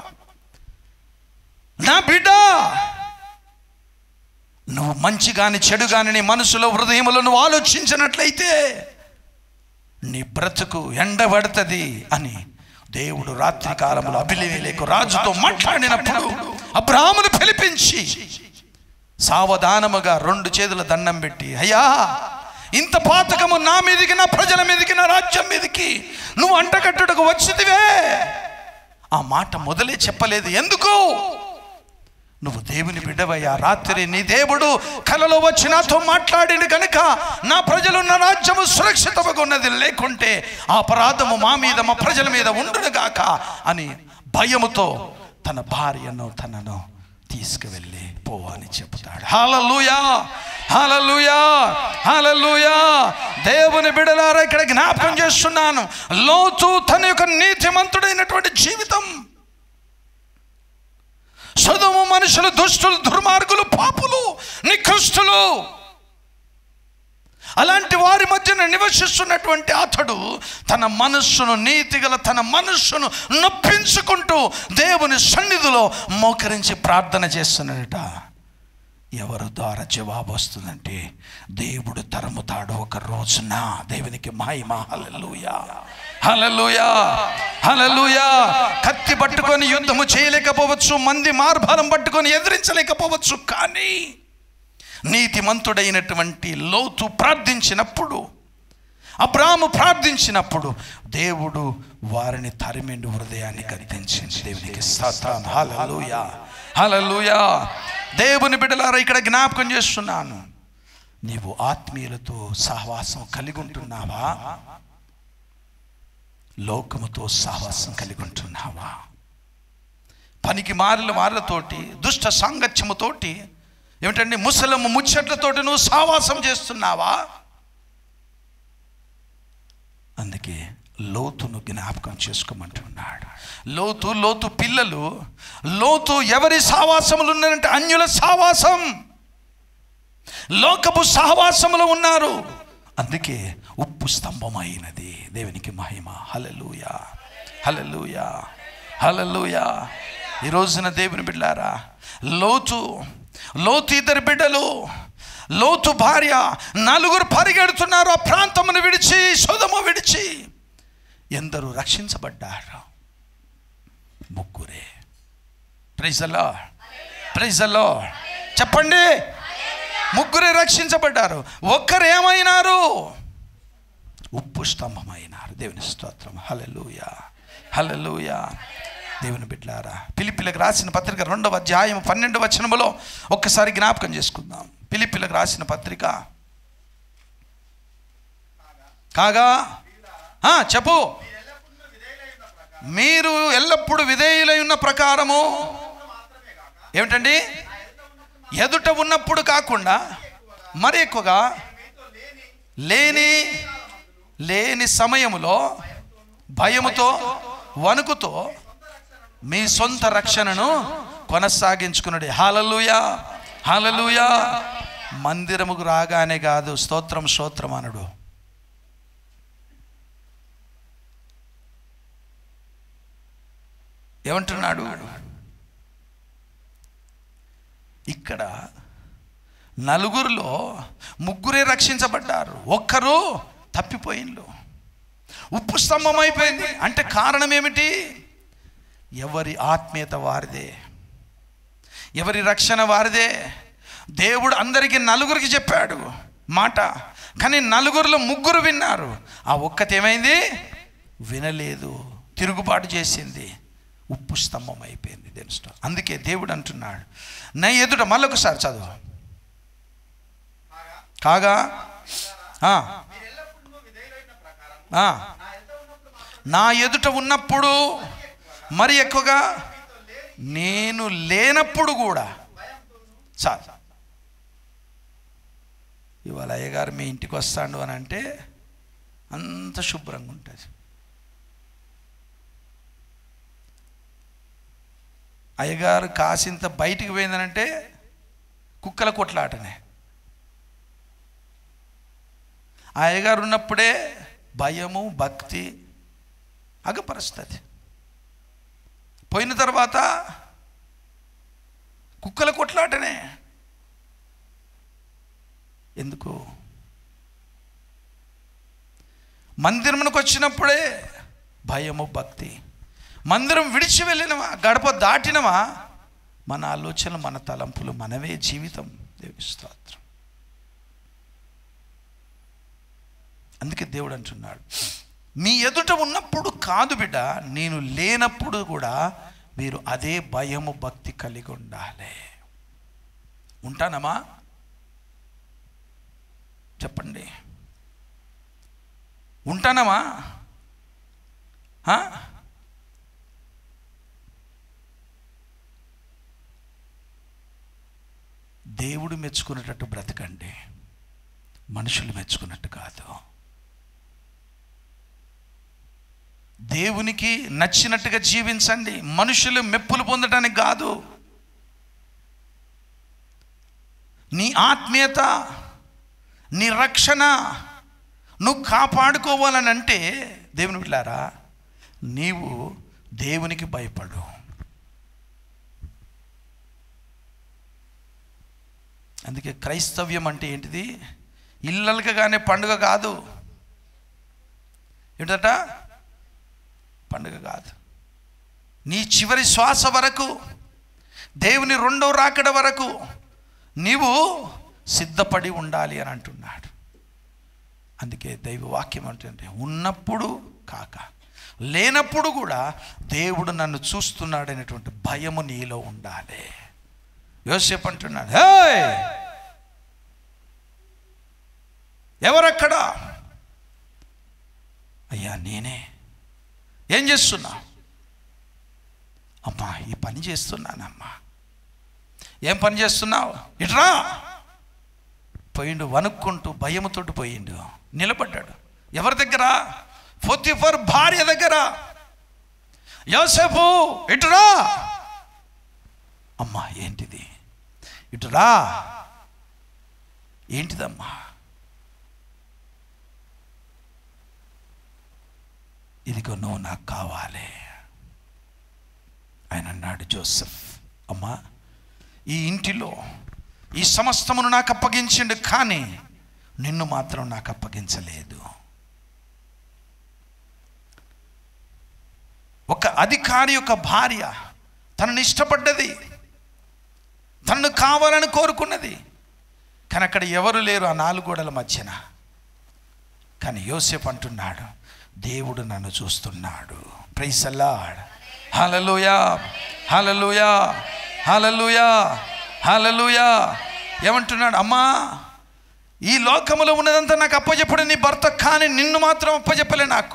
నా బిడ్డ నువ్వు మంచి కానీ చెడు కానీ నీ మనసులో హృదయంలో నువ్వు ఆలోచించినట్లయితే నీ బ్రతుకు ఎండబడుతుంది అని దేవుడు రాత్రి కాలంలో అభిలేకు రాజుతో మాట్లాడినప్పుడు అబ్రాహ్మును పిలిపించి సావధానముగా రెండు చేతుల దండం పెట్టి అయ్యా ఇంత పాతకము నా మీదికి నా ప్రజల మీదికి నా రాజ్యం మీదికి నువ్వు అంటకట్టుటకు వచ్చిదివే ఆ మాట మొదలే చెప్పలేదు ఎందుకు నువ్వు దేవుని బిడ్డవయ్యా రాత్రి నీ దేవుడు కలలో వచ్చి నాతో మాట్లాడింది కనుక నా ప్రజలు నా రాజ్యము సురక్షితముగా ఉన్నది లేకుంటే ఆ అపరాధము మా మీద మా ప్రజల మీద ఉండునుగాక అని భయముతో తన భార్యను తనను తీసుకువెళ్ళి పో అని చెప్తాడు హాలలుయా హాలలుయా హాలలుయా దేవుని బిడలారా ఇక్కడ జ్ఞాపకం చేస్తున్నాను లోతు తన యొక్క నీతిమంతుడైనటువంటి జీవితం సొదము మనుషులు దుష్టులు దుర్మార్గులు పాపులు నికృష్టులు అలాంటి వారి మధ్యన నివసిస్తున్నటువంటి అతడు తన మనస్సును నీతిగల తన మనస్సును నొప్పించుకుంటూ దేవుని సన్నిధిలో మోకరించి ప్రార్థన చేస్తున్నాడట ఎవరి ద్వారా జవాబు వస్తుందంటే దేవుడు తరముతాడు ఒక రోజున దేవునికి మహిమ హల్లెలూయా హల్లెలూయా హల్లెలూయా కత్తి పట్టుకొని యుద్ధము చేయలేకపోవచ్చు మంది మార్బలం పట్టుకొని ఎదిరించలేకపోవచ్చు కానీ నీతిమంతుడైనటువంటి లోతు ప్రార్థించినప్పుడు అబ్రాము ప్రార్థించినప్పుడు దేవుడు వారిని తరిమిండు హృదయాన్ని గద్దించింది దేవునికి స్తోత్రం హల్లెలూయా హల్లెలూయా దేవుని బిడ్డలారా ఇక్కడ జ్ఞాపకం చేస్తున్నాను నీవు ఆత్మీయులతో సహవాసం కలిగి ఉంటున్నావా లోకముతో సహవాసం కలిగి ఉంటున్నావా పనికి మారిన వారితోటి దుష్ట సాంగత్యముతోటి ఏమిటండి ముసలము ముచ్చట్లతోటి నువ్వు సావాసం చేస్తున్నావా అందుకే లోతును జ్ఞాపకం చేసుకోమంటున్నాడు లోతు లోతు పిల్లలు లోతు ఎవరి సావాసములు ఉన్నారంటే అన్యుల సావాసం లోకపు సహవాసములు ఉన్నారు అందుకే ఉప్పు స్తంభమైనది దేవునికి మహిమ హలలుయా హలలుయా హలలుయా ఈ రోజున దేవుని బిడ్డారా లోతు లోతు ఇద్దరు బిడ్డలు లోతు భార్య నలుగురు పరిగెడుతున్నారు ఆ ప్రాంతమును విడిచి సోదము విడిచి ఎందరు రక్షించబడ్డారు ముగ్గురే ప్రైజల్లో ప్రైజల్లో చెప్పండి ముగ్గురే రక్షించబడ్డారు ఒక్కరు ఏమైనారు ఉప్పు స్తంభమైనారు దేవుని స్తోత్రం హలలుయా హలలుయా దేవుని బిడ్లారా పిలిపిలకు రాసిన పత్రిక రెండవ అధ్యాయం పన్నెండు వచనములో ఒక్కసారి జ్ఞాపకం చేసుకుందాం పిలిపిలకు రాసిన పత్రిక కాగా ఆ, చెప్పు మీరు ఎల్లప్పుడూ విధేయులై ఉన్న ప్రకారము ఏమిటండి ఎదుట ఉన్నప్పుడు కాకుండా మరి ఎక్కువగా లేని లేని సమయములో భయముతో వణుకుతో మీ సొంత రక్షణను కొనసాగించుకున్నాడు హాలలుయా హాలలుయా మందిరముకు రాగానే కాదు స్తోత్రం స్తోత్రం అనడు ఏమంటున్నాడు ఇక్కడ నలుగురిలో ముగ్గురే రక్షించబడ్డారు ఒక్కరు తప్పిపోయిండ్రు ఉప్పు స్తంభం అయిపోయింది అంటే కారణం ఏమిటి ఎవరి ఆత్మీయత వారిదే ఎవరి రక్షణ వారిదే దేవుడు అందరికీ నలుగురికి చెప్పాడు మాట కానీ నలుగురిలో ముగ్గురు విన్నారు ఆ ఒక్కటి ఏమైంది వినలేదు తిరుగుబాటు చేసింది ఉప్పు స్తంభం అయిపోయింది దేని స్టో అందుకే దేవుడు అంటున్నాడు నా ఎదుట మళ్ళొకసారి చదువు కాగా ఆ, ఆ, నా ఎదుట ఉన్నప్పుడు మరి ఎక్కువగా నేను లేనప్పుడు కూడా చాలు ఇవాళ అయ్యగారు మీ ఇంటికి వస్తాడు అని అంటే అంత శుభ్రంగా ఉంటుంది అయ్యగారు కాసింత బయటికి పోయిందనంటే కుక్కల కొట్లాటనే ఆ అయ్యగారు ఉన్నప్పుడే భయము భక్తి అగపరుస్తుంది పోయిన తర్వాత కుక్కల కొట్లాటనే ఎందుకు మందిరమునకు వచ్చినప్పుడే భయము భక్తి మందిరం విడిచి వెళ్ళినవా గడప దాటినవా మన ఆలోచనలు మన తలంపులు మనవే జీవితం దేవి స్తోత్రం అందుకే దేవుడు అంటున్నాడు మీ ఎదుట ఉన్నప్పుడు కాదు బిడ్డ నేను లేనప్పుడు కూడా మీరు అదే భయము భక్తి కలిగి ఉండాలి ఉంటానమ్మా చెప్పండి ఉంటానమ్మా ఆ? దేవుడు మెచ్చుకునేటట్టు బ్రతకండి మనుషులు మెచ్చుకున్నట్టు కాదు దేవునికి నచ్చినట్టుగా జీవించండి మనుషులు మెప్పులు పొందడానికి కాదు నీ ఆత్మీయత నీ రక్షణ నువ్వు కాపాడుకోవాలని అంటే దేవుని బిడ్డారా నీవు దేవునికి భయపడు అందుకే క్రైస్తవ్యం అంటే ఏంటిది ఇళ్ళకగానే పండుగ కాదు ఏంటట పండుగ కాదు నీ చివరి శ్వాస వరకు దేవుని రెండో రాకడ వరకు నీవు సిద్ధపడి ఉండాలి అని అంటున్నాడు అందుకే దైవ వాక్యం అంటుంటే ఉన్నప్పుడు కాక లేనప్పుడు కూడా దేవుడు నన్ను చూస్తున్నాడు అనేటువంటి భయము నీలో ఉండాలి యోసేపు అంటున్నాడు హే ఎవరక్కడ అయ్యా నేనే ఏం చేస్తున్నా అమ్మా ఈ పని చేస్తున్నానమ్మా ఏం పని చేస్తున్నావు ఇట్రా పోయిండు వణుక్కుంటూ భయముతోటి పోయిండు నిలబడ్డాడు ఎవరి దగ్గర ఫర్ భార్య దగ్గర యోసేపు ఇటురా అమ్మా ఏంటిది ఇటురా ఏంటిదమ్మా ఇదిగో నువ్వు నాకు కావాలి ఆయన అన్నాడు జోసెఫ్ అమ్మా ఈ ఇంటిలో ఈ సమస్తమును నాకు అప్పగించిండు కానీ నిన్ను మాత్రం నాకు అప్పగించలేదు ఒక అధికారి యొక్క భార్య తనని ఇష్టపడ్డది తనను కావాలని కోరుకున్నది కానీ అక్కడ ఎవరు లేరు ఆ నాలుగు గోడల మధ్యన కానీ యోసేపు అంటున్నాడు దేవుడు నన్ను చూస్తున్నాడు ప్రైసల్లాడ్ హలలుయా హలలుయా హలలుయా హలలుయా ఏమంటున్నాడు అమ్మా ఈ లోకములో ఉన్నదంతా నాకు అప్పచెప్పడు నీ భర్త కానీ నిన్ను మాత్రం అప్పచెప్పలే నాకు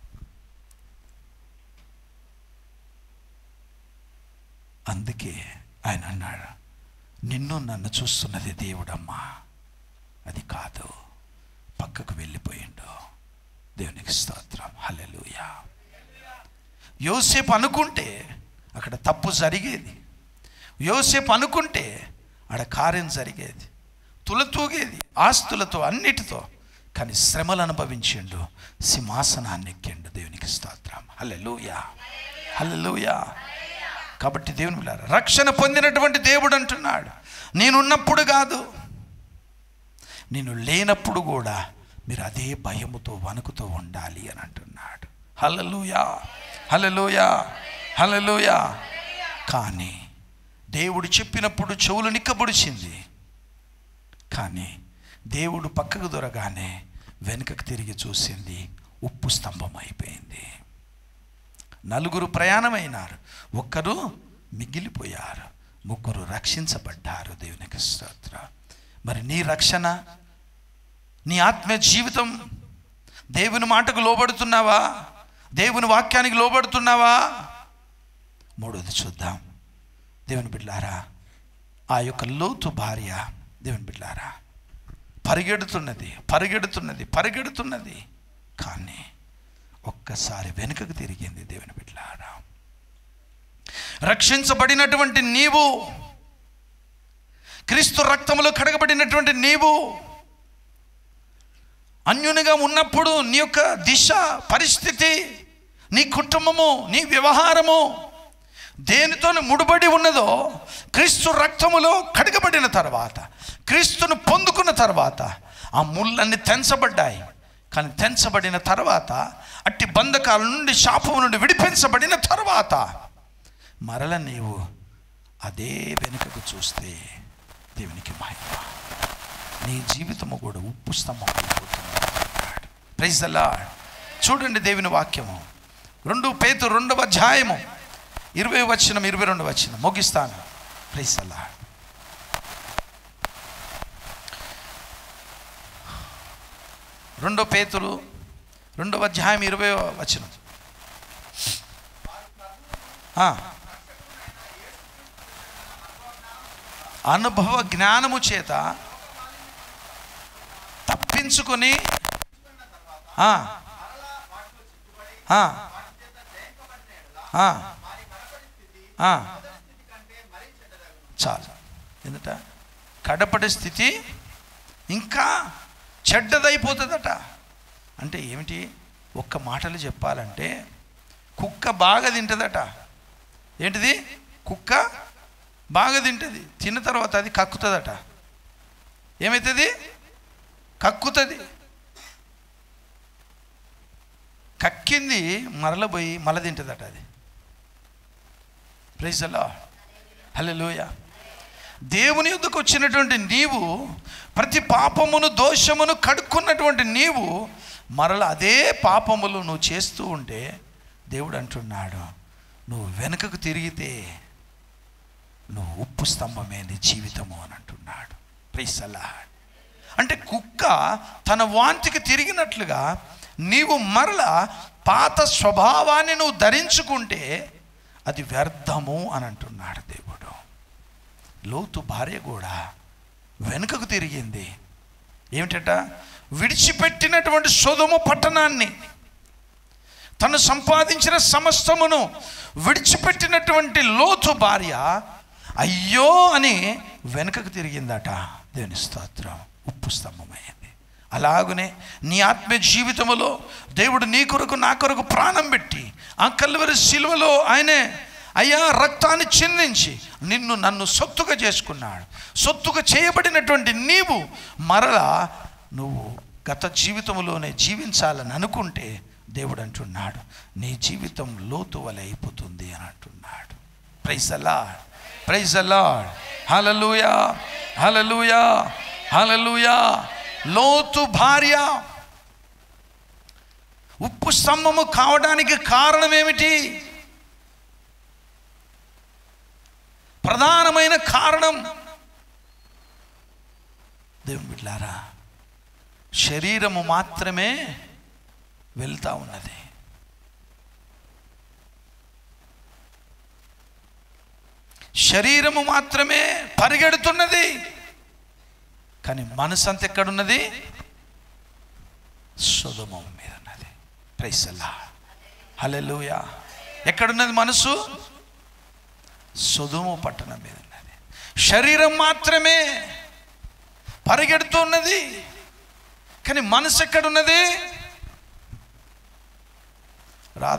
అందుకే ఆయన అన్నాడు నిన్ను నన్ను చూస్తున్నది దేవుడమ్మా అది కాదు పక్కకు వెళ్ళిపోయిండు దేవునికి స్తోత్రం హల్లెలూయా యోసేపు అనుకుంటే అక్కడ తప్పు జరిగేది యోసేపు అనుకుంటే ఆడ కార్యం జరిగేది తులతూగేది ఆస్తులతో అన్నిటితో కానీ శ్రమలు అనుభవించిండు సింహాసనాన్ని ఎక్కిండు దేవునికి స్తోత్రం హల్లెలూయా హల్లెలూయా కాబట్టి దేవుని బిడ్డలారా, రక్షణ పొందినటువంటి దేవుడు అంటున్నాడు నేనున్నప్పుడు కాదు నేను లేనప్పుడు కూడా మీరు అదే భయముతో వణుకుతో ఉండాలి అని అంటున్నాడు హల్లెలూయా హల్లెలూయా హల్లెలూయా కానీ దేవుడు చెప్పినప్పుడు చెవులు నిక్కబొడిచింది కానీ దేవుడు పక్కకు దొరగానే వెనుకకు తిరిగి చూసింది ఉప్పు స్తంభం అయిపోయింది నలుగురు ప్రయాణమైనారు ఒక్కరు మిగిలిపోయారు ముగ్గురు రక్షించబడ్డారు దేవునికి స్తోత్ర మరి నీ రక్షణ నీ ఆత్మీయ జీవితం దేవుని మాటకు లోబడుతున్నావా దేవుని వాక్యానికి లోబడుతున్నావా మూడోది చూద్దాం దేవుని బిడ్లారా ఆ యొక్క లోతు భార్య దేవుని బిడ్లారా పరిగెడుతున్నది పరిగెడుతున్నది పరిగెడుతున్నది కానీ ఒక్కసారి వెనుకకు తిరిగింది దేవుని బిడ్లారా రక్షించబడినటువంటి నీవు క్రీస్తు రక్తములో కడగబడినటువంటి నీవు అన్యునిగా ఉన్నప్పుడు నీ యొక్క దిశ పరిస్థితి నీ కుటుంబము నీ వ్యవహారము దేనితో ముడిపడి ఉన్నదో క్రీస్తు రక్తములో కడగబడిన తర్వాత క్రీస్తును పొందుకున్న తర్వాత ఆ ముళ్ళన్నీ తెంచబడ్డాయి కానీ తెంచబడిన తర్వాత అట్టి బంధకాల నుండి శాపము నుండి విడిపించబడిన తర్వాత మరల నీవు అదే వెనుకకు చూస్తే దేవునికి మహిమ నీ జీవితము కూడా ఉప్పు స్తంభం అయిపోతుంది ప్రైజ్ అలా చూడండి దేవుని వాక్యము రెండు పేతు రెండవ అధ్యాయము ఇరవై వచ్చిన ఇరవై రెండు వచ్చిన ముగిస్తాను ప్రైజ్ అలా రెండో పేతులు రెండవ అధ్యాయం ఇరవై వచ్చిన అనుభవ జ్ఞానము చేత తప్పించుకొని ఆ, ఆ, ఆ, ఆ. చాలు ఎందుట కడపటి స్థితి ఇంకా చెడ్డదైపోతుందట అంటే ఏమిటి ఒక్క మాటలు చెప్పాలంటే కుక్క బాగా తింటుందట ఏంటిది కుక్క బాగా తింటుంది తిన్న తర్వాత అది కక్కుతుందట ఏమవుతుంది కక్కుతుంది కక్కింది మరల పోయి మల తింటుందట అది ప్రైజ్ అలా హలోయ దేవుని యుద్ధకు వచ్చినటువంటి నీవు ప్రతి పాపమును దోషమును కడుక్కున్నటువంటి నీవు మరల అదే పాపములు నువ్వు చేస్తూ ఉంటే దేవుడు అంటున్నాడు నువ్వు వెనుకకు తిరిగితే నువ్వు ఉప్పు స్తంభమే నీ జీవితము అని అంటున్నాడు ప్రైజ్ అలా అంటే కుక్క తన వాంతికి తిరిగినట్లుగా నీవు మరల పాత స్వభావాన్ని నువ్వు ధరించుకుంటే అది వ్యర్థము అని అంటున్నాడు దేవుడు లోతు భార్య కూడా వెనుకకు తిరిగింది ఏమిటట విడిచిపెట్టినటువంటి సొదుము పట్టణాన్ని తను సంపాదించిన సమస్తమును విడిచిపెట్టినటువంటి లోతు భార్య అయ్యో అని వెనుకకు తిరిగిందట దేవుని స్తోత్రం ఉప్పు స్తంభమైంది అలాగనే నీ ఆత్మీయ జీవితంలో దేవుడు నీ కొరకు నా కొరకు ప్రాణం పెట్టి ఆ కల్వరి శిలువలో ఆయనే అయ్యా రక్తాన్ని చిందించి నిన్ను నన్ను సొత్తుగా చేసుకున్నాడు సొత్తుగా చేయబడినటువంటి నీవు మరలా నువ్వు గత జీవితంలోనే జీవించాలని అనుకుంటే దేవుడు అంటున్నాడు నీ జీవితం లోతు వలె అయిపోతుంది అని అంటున్నాడు ప్రైజ్ అలాడ్ ప్రైజ్ అలాడ్ హలలుయా హలలుయా హలలుయా లోతు భార్య ఉప్పు స్తంభము కావడానికి కారణం ఏమిటి ప్రధానమైన కారణం దేవుని బిడ్డారా శరీరము మాత్రమే వెళ్తా ఉన్నది శరీరము మాత్రమే పరిగెడుతున్నది కానీ మనసు అంత ఎక్కడున్నది సుధమం మీద ఉన్నది ప్రైసల్లా హలెలుయా ఎక్కడున్నది మనసు సుధుము పట్టణం మీద ఉన్నది శరీరం మాత్రమే పరిగెడుతున్నది కానీ మనసు ఎక్కడున్నది రా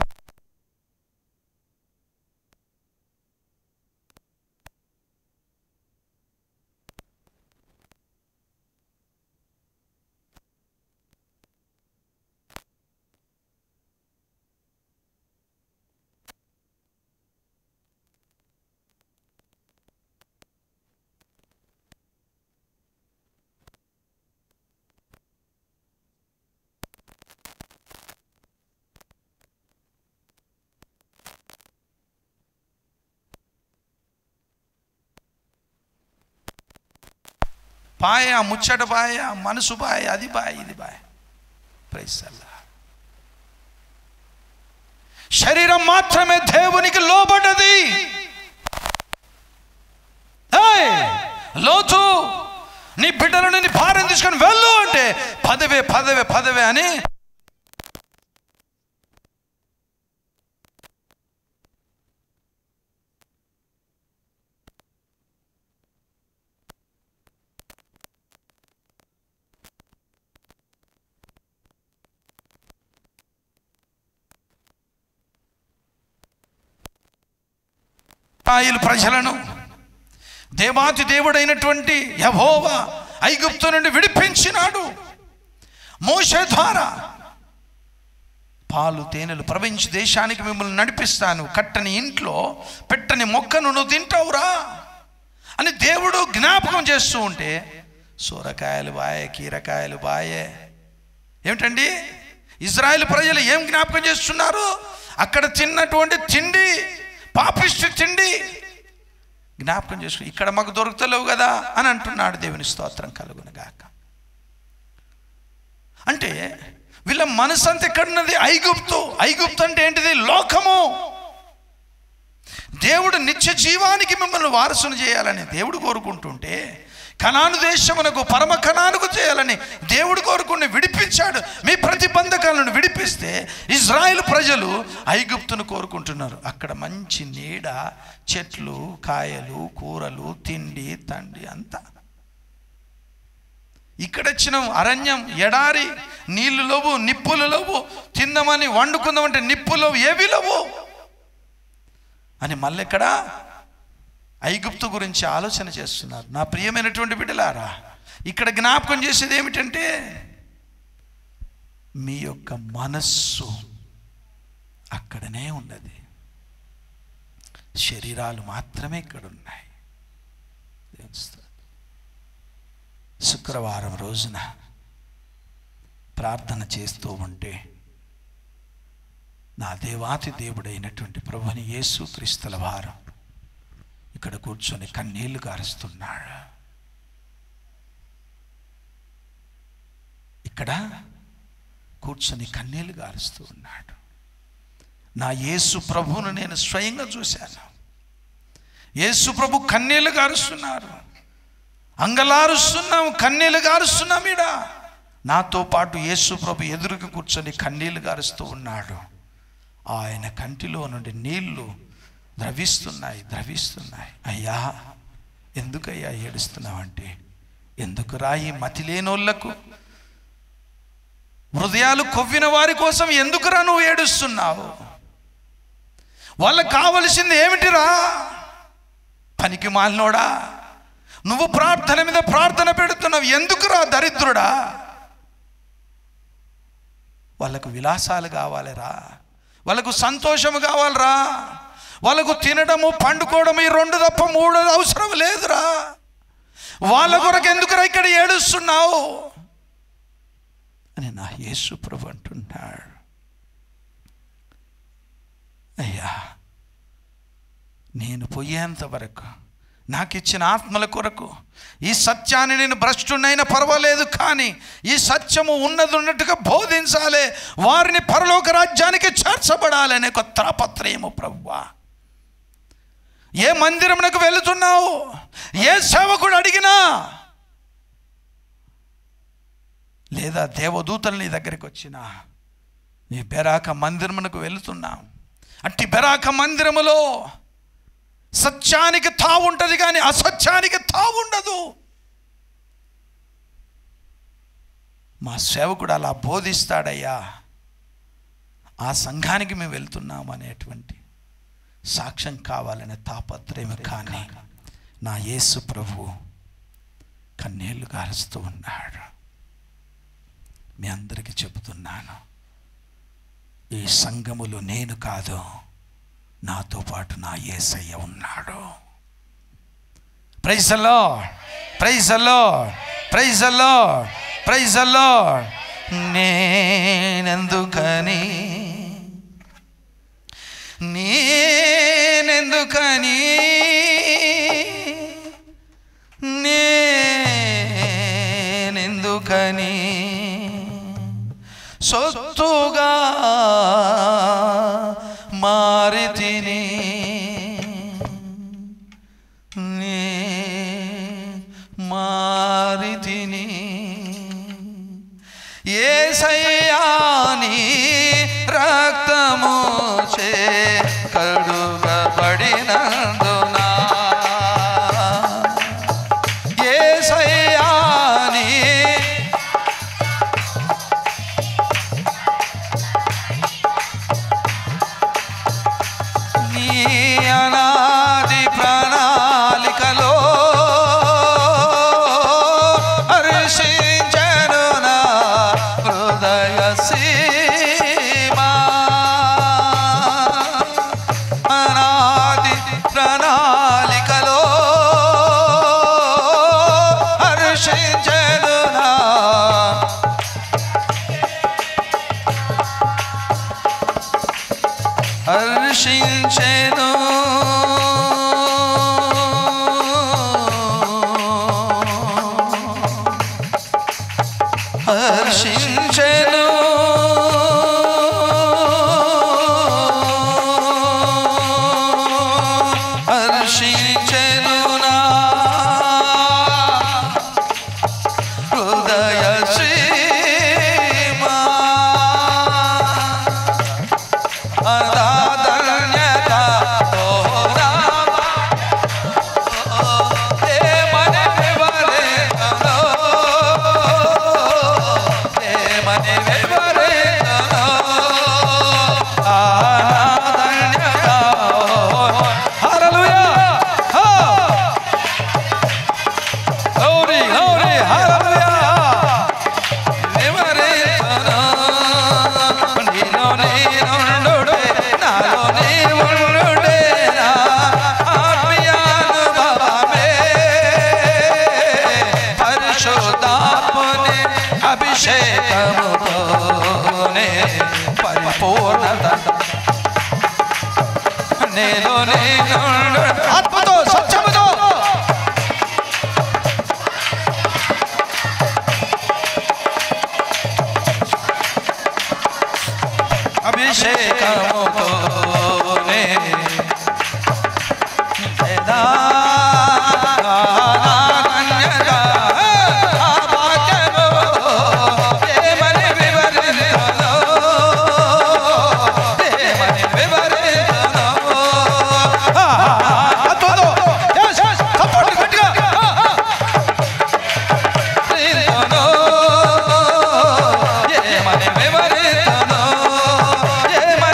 పాయ ముచ్చట పాయ మనసు పాయ అది బాయ్ ఇది బాయ్ ప్రైస్ అల్లా శరీరం మాత్రమే దేవునికి లోబడ్డది ఏయ్! లోతు నీ బిడ్డలను నీ భార్యను తీసుకొని వెళ్ళు అంటే పదవే పదవే పదవే అని ఇస్రాయేలు ప్రజలను దేవాతి దేవుడైనటువంటి యహోవా ఐగుప్తు నుండి విడిపించినాడు మోషే ద్వారా పాలు తేనెలు ప్రపంచ దేశానికి మిమ్మల్ని నడిపిస్తాను కట్టని ఇంట్లో పెట్టని మొక్కను నువ్వు తింటావురా అని దేవుడు జ్ఞాపకం చేస్తూ ఉంటే సూరకాయలు బాయే కీరకాయలు బాయే ఏమిటండి ఇజ్రాయెల్ ప్రజలు ఏం జ్ఞాపకం చేస్తున్నారు అక్కడ తిన్నటువంటి తిండి పాపిష్టి తిండి జ్ఞాపకం చేసుకుని ఇక్కడ మాకు దొరుకుతలేవు కదా అని అంటున్నాడు దేవుని స్తోత్రం కలుగునగాక అంటే వీళ్ళ మనసు అంతా ఎక్కడున్నది ఐగుప్తు ఐగుప్తు అంటే ఏంటిది లోకము దేవుడు నిత్య జీవానికి మిమ్మల్ని వారసును చేయాలని దేవుడు కోరుకుంటుంటే కనాను దేశమునకు పరమ కణానుకు చేయాలని దేవుడు కోరుకుని విడిపించాడు మీ ప్రతిబంధకాలను విడిపిస్తే ఇజ్రాయెల్ ప్రజలు ఐగుప్తును కోరుకుంటున్నారు అక్కడ మంచి నీడ చెట్లు కాయలు కూరలు తిండి తండి అంతా ఇక్కడ వచ్చిన అరణ్యం ఎడారి నీళ్లు లోవు నిప్పులు లోవు తిందామని వండుకుందామంటే నిప్పులు ఏవి లేవు అని మళ్ళీ ఇక్కడ ఐగుప్తు గురించి ఆలోచన చేస్తున్నారు నా ప్రియమైనటువంటి బిడ్డలారా ఇక్కడ జ్ఞాపకం చేసేది ఏమిటంటే మీ యొక్క మనస్సు అక్కడనే ఉన్నది శరీరాలు మాత్రమే ఇక్కడ ఉన్నాయి దేవుని స్తోత్రం. శుక్రవారం రోజున ప్రార్థన చేస్తూ ఉంటే నా దేవాతి దేవుడైనటువంటి ప్రభుని యేసు క్రీస్తుల వారు ఇక్కడ కూర్చొని కన్నీళ్లు గారుస్తున్నాడు ఇక్కడ కూర్చొని కన్నీళ్లు గారుస్తూ ఉన్నాడు నా యేసు ప్రభువును నేను స్వయంగా చూశాను యేసు ప్రభు కన్నీళ్లు గారుస్తున్నారు అంగలారుస్తున్నాం కన్నీళ్లు గారుస్తున్నాం ఈడ నాతో పాటు యేసు ప్రభు ఎదురుగా కూర్చొని కన్నీళ్లు గారుస్తూ ఉన్నాడు ఆయన కంటిలో నుండి నీళ్లు ద్రవిస్తున్నాయి ద్రవిస్తున్నాయి అయ్యా ఎందుకయ్యా ఏడుస్తున్నావంటే ఎందుకు రాయి మతి లేనోళ్లకు హృదయాలు కొవ్విన వారి కోసం ఎందుకురా నువ్వు ఏడుస్తున్నావు వాళ్ళకు కావలసింది ఏమిటిరా పనికి మాలినోడా నువ్వు ప్రార్థన మీద ప్రార్థన పెడుతున్నావు ఎందుకురా దరిద్రుడా వాళ్ళకు విలాసాలు కావాలిరా వాళ్ళకు సంతోషం కావాలిరా వాళ్ళకు తినడము పండుకోవడము ఈ రెండు తప్ప మూడోది అవసరం లేదురా వాళ్ళ కొరకు ఎందుకురా ఇక్కడ ఏడుస్తున్నావు అని నా యేసు ప్రభు అంటున్నాడు అయ్యా నేను పోయేంత వరకు నాకు ఇచ్చిన ఆత్మల కొరకు ఈ సత్యాన్ని నేను భ్రష్టునైనా పర్వాలేదు కానీ ఈ సత్యము ఉన్నది ఉన్నట్టుగా బోధించాలి వారిని పరలోక రాజ్యానికి చేర్చబడాలనే ఒక తాపత్రయము ప్రవ్వా ఏ మందిరమునకు వెళుతున్నావు ఏ సేవకుడు అడిగినా లేదా దేవదూతలు నీ దగ్గరికి వచ్చినా నీ బెరాక మందిరమునకు వెళుతున్నాం అట్టి బెరాక మందిరములో సత్యానికి తావు ఉంటుంది కానీ అసత్యానికి తావు ఉండదు మా సేవకుడు అలా బోధిస్తాడయ్యా ఆ సంఘానికి మేము వెళ్తున్నాం అనేటువంటి సాక్ష్యం కావాలనే తాపత్రయం కానీ నా యేసు ప్రభు కన్నీళ్లు గారుస్తూ ఉన్నాడు మీ అందరికీ చెబుతున్నాను ఈ సంఘములో నేను కాదు నాతో పాటు నా యేసయ్య ఉన్నాడు ప్రైజ్ అల్లో ప్రైజ్ అల్లో ప్రైజ్ అల్లో ప్రైజ్ అల్లో నేనెందుకని నేనెందుకని ఎందుకని సొత్తుగా మారి తిని నీ మారి తిని ఏసయ్యాని రక్తము చే కడుగబడినందునా ఏసయ్యాని నీ అనాది ప్రణాళికలో హర్షించెను నా హృదయ సీమా అనాది ప్రణాళికలో హర్షించెను నా హర్షించెను హర్షించెను హర్షించెను నా హృదయ సీమా అదాధన్యత ఓరామా ప్రేమని వివరేతనో ప్రేమని వివరేతనో ఆనాధన్యత హల్లెలూయా హా గ్లోరీ గ్లోరీ హల్లెలూయా వివరేతనో నీలో నేనుండుడే నాలో నీవుండుడే నా ఆత్మీయానుభవమే పరిశుద్ధాత్మని అభిషేకముతోనే పరిపూర్ణత నేను నేను ఆత్మతో సత్యముతో అభిషేకముతోనే వేదానాన్యత ఆవాక్యము ప్రేమని వివరించను ప్రేమని వివరించను అద్భుతం yes yes సపోర్ట్ గట్టిగా ప్రేమను ఏమని వివరించను ఏమని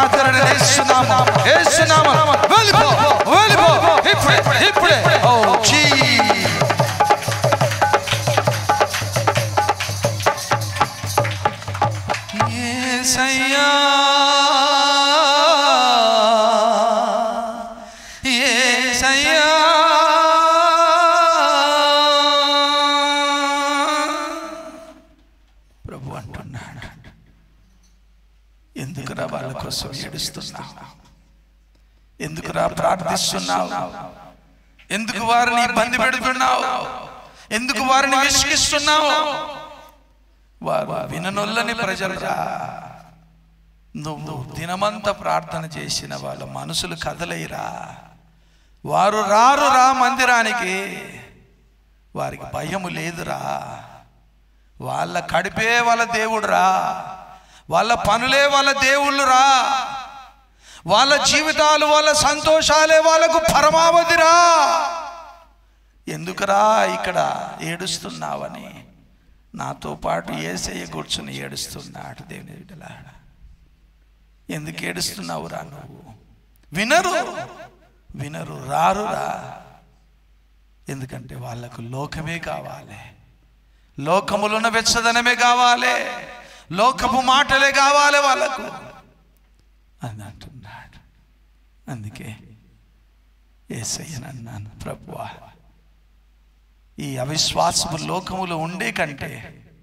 అపరాధులను వేస్తున్నాము వేస్తున్నాము వెళ్ళిపో వెళ్ళిపో ఇప్పుడే ఇప్పుడే ఓ జీ యేసయ్యా యేసయ్యా ప్రభు అంటున్నాడు ఎందుకురా వాళ్ళ కోసం ఏడుస్తున్నావు ఎందుకురా ప్రార్థిస్తున్నావు ఎందుకు వారిని ఇబ్బంది పెడుతున్నావు ఎందుకు వారిని విసిగిస్తున్నావు వారు విననొల్లని ప్రజలురా నువ్వు దినమంతా ప్రార్థన చేసిన వాళ్ళ మనసులు కదలైరా వారు రారు రా మందిరానికి వారికి భయము లేదురా వాళ్ళ కడిపే వాళ్ళ దేవుడురా వాళ్ళ పనులే వాళ్ళ దేవుళ్ళురా వాళ్ళ జీవితాలు వాళ్ళ సంతోషాలే వాళ్ళకు పరమావధిరా ఎందుకురా ఇక్కడ ఏడుస్తున్నావని నాతో పాటు ఏసయ్య కూర్చుని ఏడుస్తున్నాడు దేవుని బిడ్డలాడ ఎందుకు ఏడుస్తున్నావురా నువ్వు వినరు వినరు రారురా ఎందుకంటే వాళ్ళకు లోకమే కావాలి లోకములున్న వెచ్చదనమే కావాలి లోకపు మాటలే కావాలి వాళ్ళకు అని అంటున్నాడు అందుకే ఏసయ్యనన్నాను ప్రభువా ఈ అవిశ్వాసము లోకములో ఉండే కంటే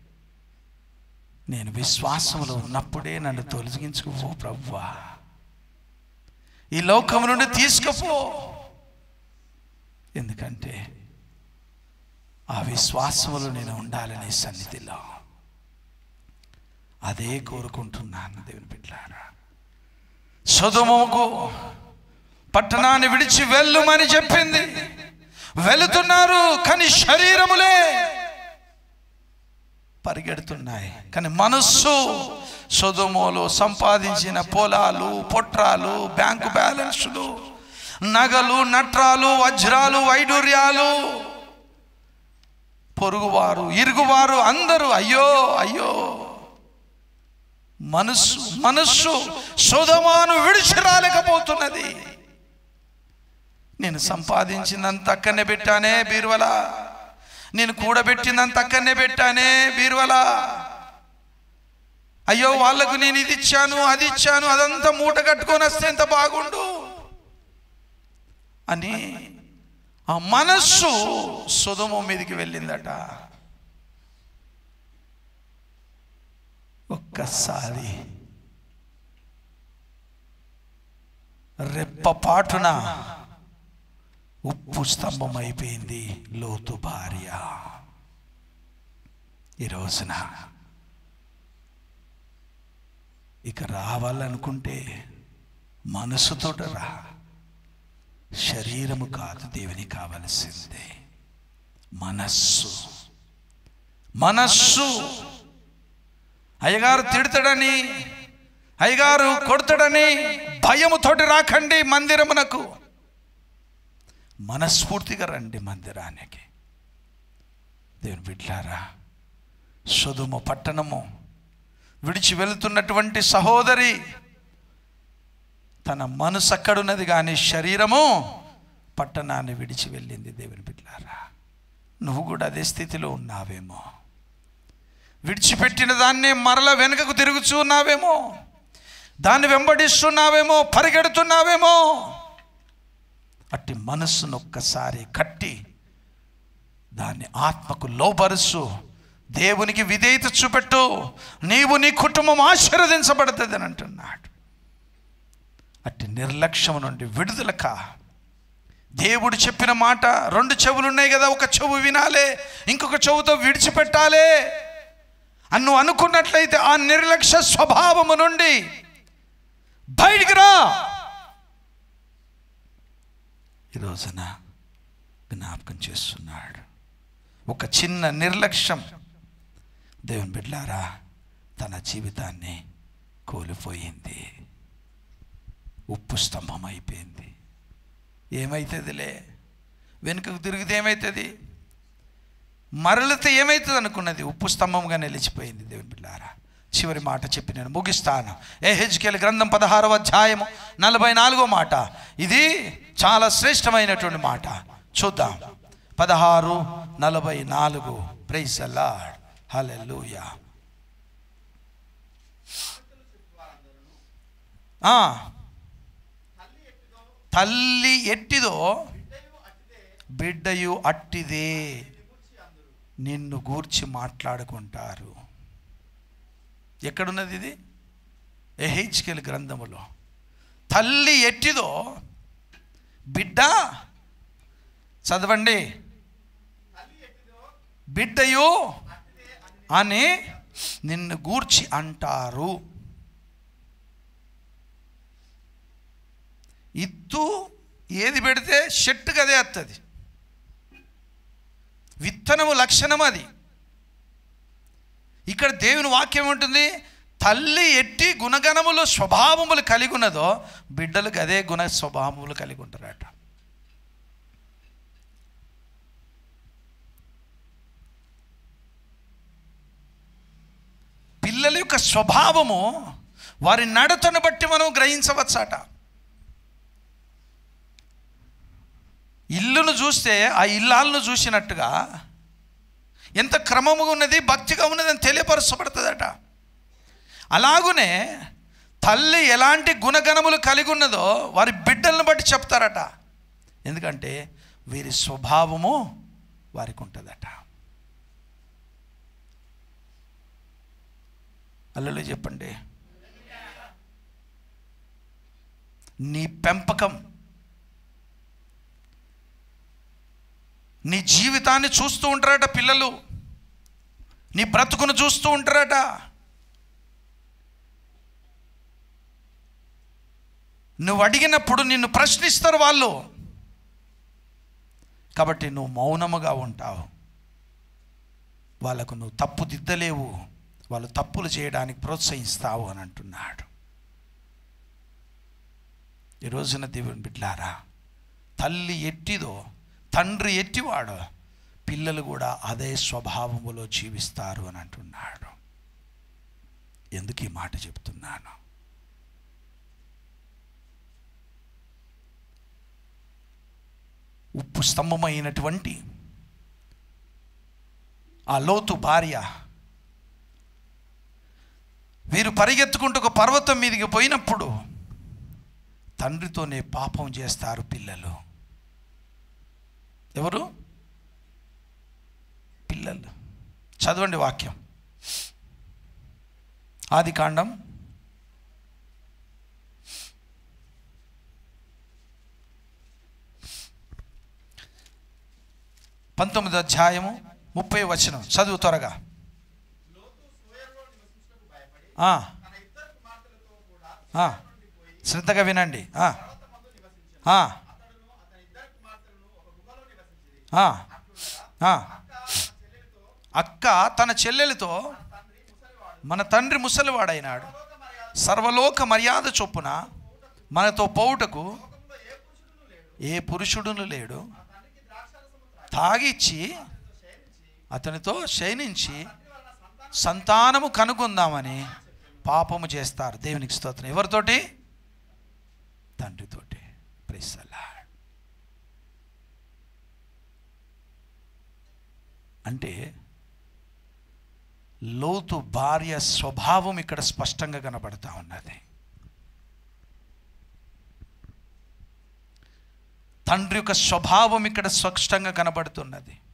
నేను విశ్వాసములో ఉన్నప్పుడే నన్ను తొలగించుకుపో ప్రభువా ఈ లోకము నుండి తీసుకుపో ఎందుకంటే ఆ విశ్వాసములో నేను ఉండాలనే సన్నిధిలో అదే కోరుకుంటున్నాను దేవుని బిడ్డారా సుధముకు పట్టణాన్ని విడిచి వెళ్ళుమని చెప్పింది వెళుతున్నారు కానీ శరీరములే పరిగెడుతున్నాయి కానీ మనస్సు సుధుమోలో సంపాదించిన పొలాలు పొట్రాలు బ్యాంకు బ్యాలెన్సులు నగలు నట్రాలు వజ్రాలు వైడూర్యాలు పొరుగువారు ఇరుగువారు అందరూ అయ్యో అయ్యో మనస్సు మనస్సు సుధమాను విడిచి రాలేకపోతున్నది నేను సంపాదించిందంత అక్కడనే పెట్టానే బీరువలా నేను కూడబెట్టిందంత అక్కడనే పెట్టానే బీరువలా అయ్యో వాళ్ళకు నేను ఇది ఇచ్చాను అది ఇచ్చాను అదంతా మూట కట్టుకొని వస్తే ఎంత బాగుండు అని ఆ మనస్సు సుధము మీదకి వెళ్ళిందట ఒక్కసారి రెప్పపాటున ఉప్పు స్తంభం అయిపోయింది లోతు భార్య ఈ రోజున ఇక రావాలనుకుంటే మనసుతోట రా శరీరము కాదు దేవుని కావలసిందే మనస్సు మనస్సు అయ్యగారు తిడతాడని అయ్యగారు కొడతాడని భయముతోటి రాకండి మందిరమునకు మనస్ఫూర్తిగా రండి మందిరానికి దేవుని బిడ్లారా సుధుమ పట్టణము విడిచి వెళుతున్నటువంటి సహోదరి తన మనసు అక్కడున్నది కానీ శరీరము పట్టణాన్ని విడిచి వెళ్ళింది దేవుని బిడ్లారా నువ్వు కూడా అదే స్థితిలో ఉన్నావేమో విడిచిపెట్టిన దాన్ని మరల వెనుకకు తిరుగుచూ ఉన్నావేమో దాన్ని వెంబడిస్తున్నావేమో పరిగెడుతున్నావేమో అట్టి మనస్సును ఒక్కసారి కట్టి దాన్ని ఆత్మకు లోపరుసు దేవునికి విధేయత చూపెట్టు నీవు నీ కుటుంబం ఆశీర్వదించబడుతుంది అని అంటున్నాడు అట్టి నిర్లక్ష్యం నుండి విడుదలక దేవుడు చెప్పిన మాట రెండు చెవులు ఉన్నాయి కదా ఒక చెవు వినాలే ఇంకొక చెవుతో విడిచిపెట్టాలే అని నువ్వు అనుకున్నట్లయితే ఆ నిర్లక్ష్య స్వభావము నుండి బయటికి రా ఈ రోజున జ్ఞాపకం చేస్తున్నాడు ఒక చిన్న నిర్లక్ష్యం దేవుని బిడ్లారా తన జీవితాన్ని కోల్పోయింది ఉప్పు స్తంభం అయిపోయింది ఏమవుతుందిలే వెనుకకు తిరిగితే ఏమవుతుంది మరలితే ఏమవుతుంది అనుకున్నది ఉప్పు స్తంభంగా నిలిచిపోయింది దేవుని బిడ్డారా చివరి మాట చెప్పి నేను ముగిస్తాను ఏ హెచ్కేల్ గ్రంథం పదహారవ అధ్యాయము నలభై నాలుగో మాట ఇది చాలా శ్రేష్టమైనటువంటి మాట చూద్దాం పదహారు నలభై నాలుగు ప్రైజ్ అలాడ్ హల్లెలూయా ఆ, తల్లి ఎట్టిదో బిడ్డయు అట్టిదే నిన్ను గూర్చి మాట్లాడుకుంటారు ఎక్కడున్నది ఇది ఎహెచ్కెల్ గ్రంథములో తల్లి ఎట్టిదో బిడ్డ చదవండి బిడ్డయు అని నిన్ను గూర్చి అంటారు ఇత్తు ఏది పెడితే షెట్టుకు అదే వస్తుంది విత్తనము లక్షణం అది ఇక్కడ దేవుని వాక్యం ఉంటుంది తల్లి ఎట్టి గుణగణములు స్వభావములు కలిగి ఉన్నదో బిడ్డలకు అదే గుణ స్వభావములు కలిగి ఉంటారట పిల్లల యొక్క స్వభావము వారి నడతను బట్టి మనం గ్రహించవచ్చట ఇల్లును చూస్తే ఆ ఇల్లాలను చూసినట్టుగా ఎంత క్రమముగా ఉన్నది భక్తిగా ఉన్నది అని తెలియపరచబడుతుందట అలాగునే తల్లి ఎలాంటి గుణగణములు కలిగి ఉన్నదో వారి బిడ్డలను బట్టి చెప్తారట ఎందుకంటే వీరి స్వభావము వారికి ఉంటుందట అల్లలు చెప్పండి నీ పెంపకం నీ జీవితాన్ని చూస్తూ ఉంటారట పిల్లలు నీ బ్రతుకును చూస్తూ ఉంటారట నువ్వు అడిగినప్పుడు నిన్ను ప్రశ్నిస్తారు వాళ్ళు కాబట్టి నువ్వు మౌనముగా ఉంటావు వాళ్ళకు నువ్వు తప్పు దిద్దలేవు వాళ్ళు తప్పులు చేయడానికి ప్రోత్సహిస్తావు అని అంటున్నాడు ఈ రోజున దేవుని బిడ్లారా తల్లి ఎట్టిదో తండ్రి ఎట్టివాడో పిల్లలు కూడా అదే స్వభావములో జీవిస్తారు అని అంటున్నాడు ఎందుకు ఈ మాట చెప్తున్నాను ఉప్పు స్తంభమైనటువంటి ఆ లోతు భార్య వీరు పరిగెత్తుకుంటూ ఒక పర్వతం మీదకి పోయినప్పుడు తండ్రితోనే పాపం చేస్తారు పిల్లలు ఎవరు పిల్లలు చదవండి వాక్యం ఆది కాండం పంతొమ్మిది అధ్యాయము ముప్పై వచనం చదువు త్వరగా ఆ. ఆ. శ్రద్ధగా వినండి ఆ. ఆ. ఆ. ఆ. అక్క తన చెల్లెలతో మన తండ్రి ముసలివాడైనాడు సర్వలోక మర్యాద చొప్పున మనతో పోవుటకు ఏ పురుషుడును లేడు తాగిచ్చి అతనితో శయనించి సంతానము కనుగొందామని పాపము చేస్తారు దేవునికి స్తోత్రం ఎవరితోటి తండ్రితోటి ప్రెస్సలా అంటే లోతు భార్య స్వభావం ఇక్కడ స్పష్టంగా కనబడతా ఉన్నది తండ్రి యొక్క స్వభావం ఇక్కడ స్పష్టంగా కనబడుతున్నది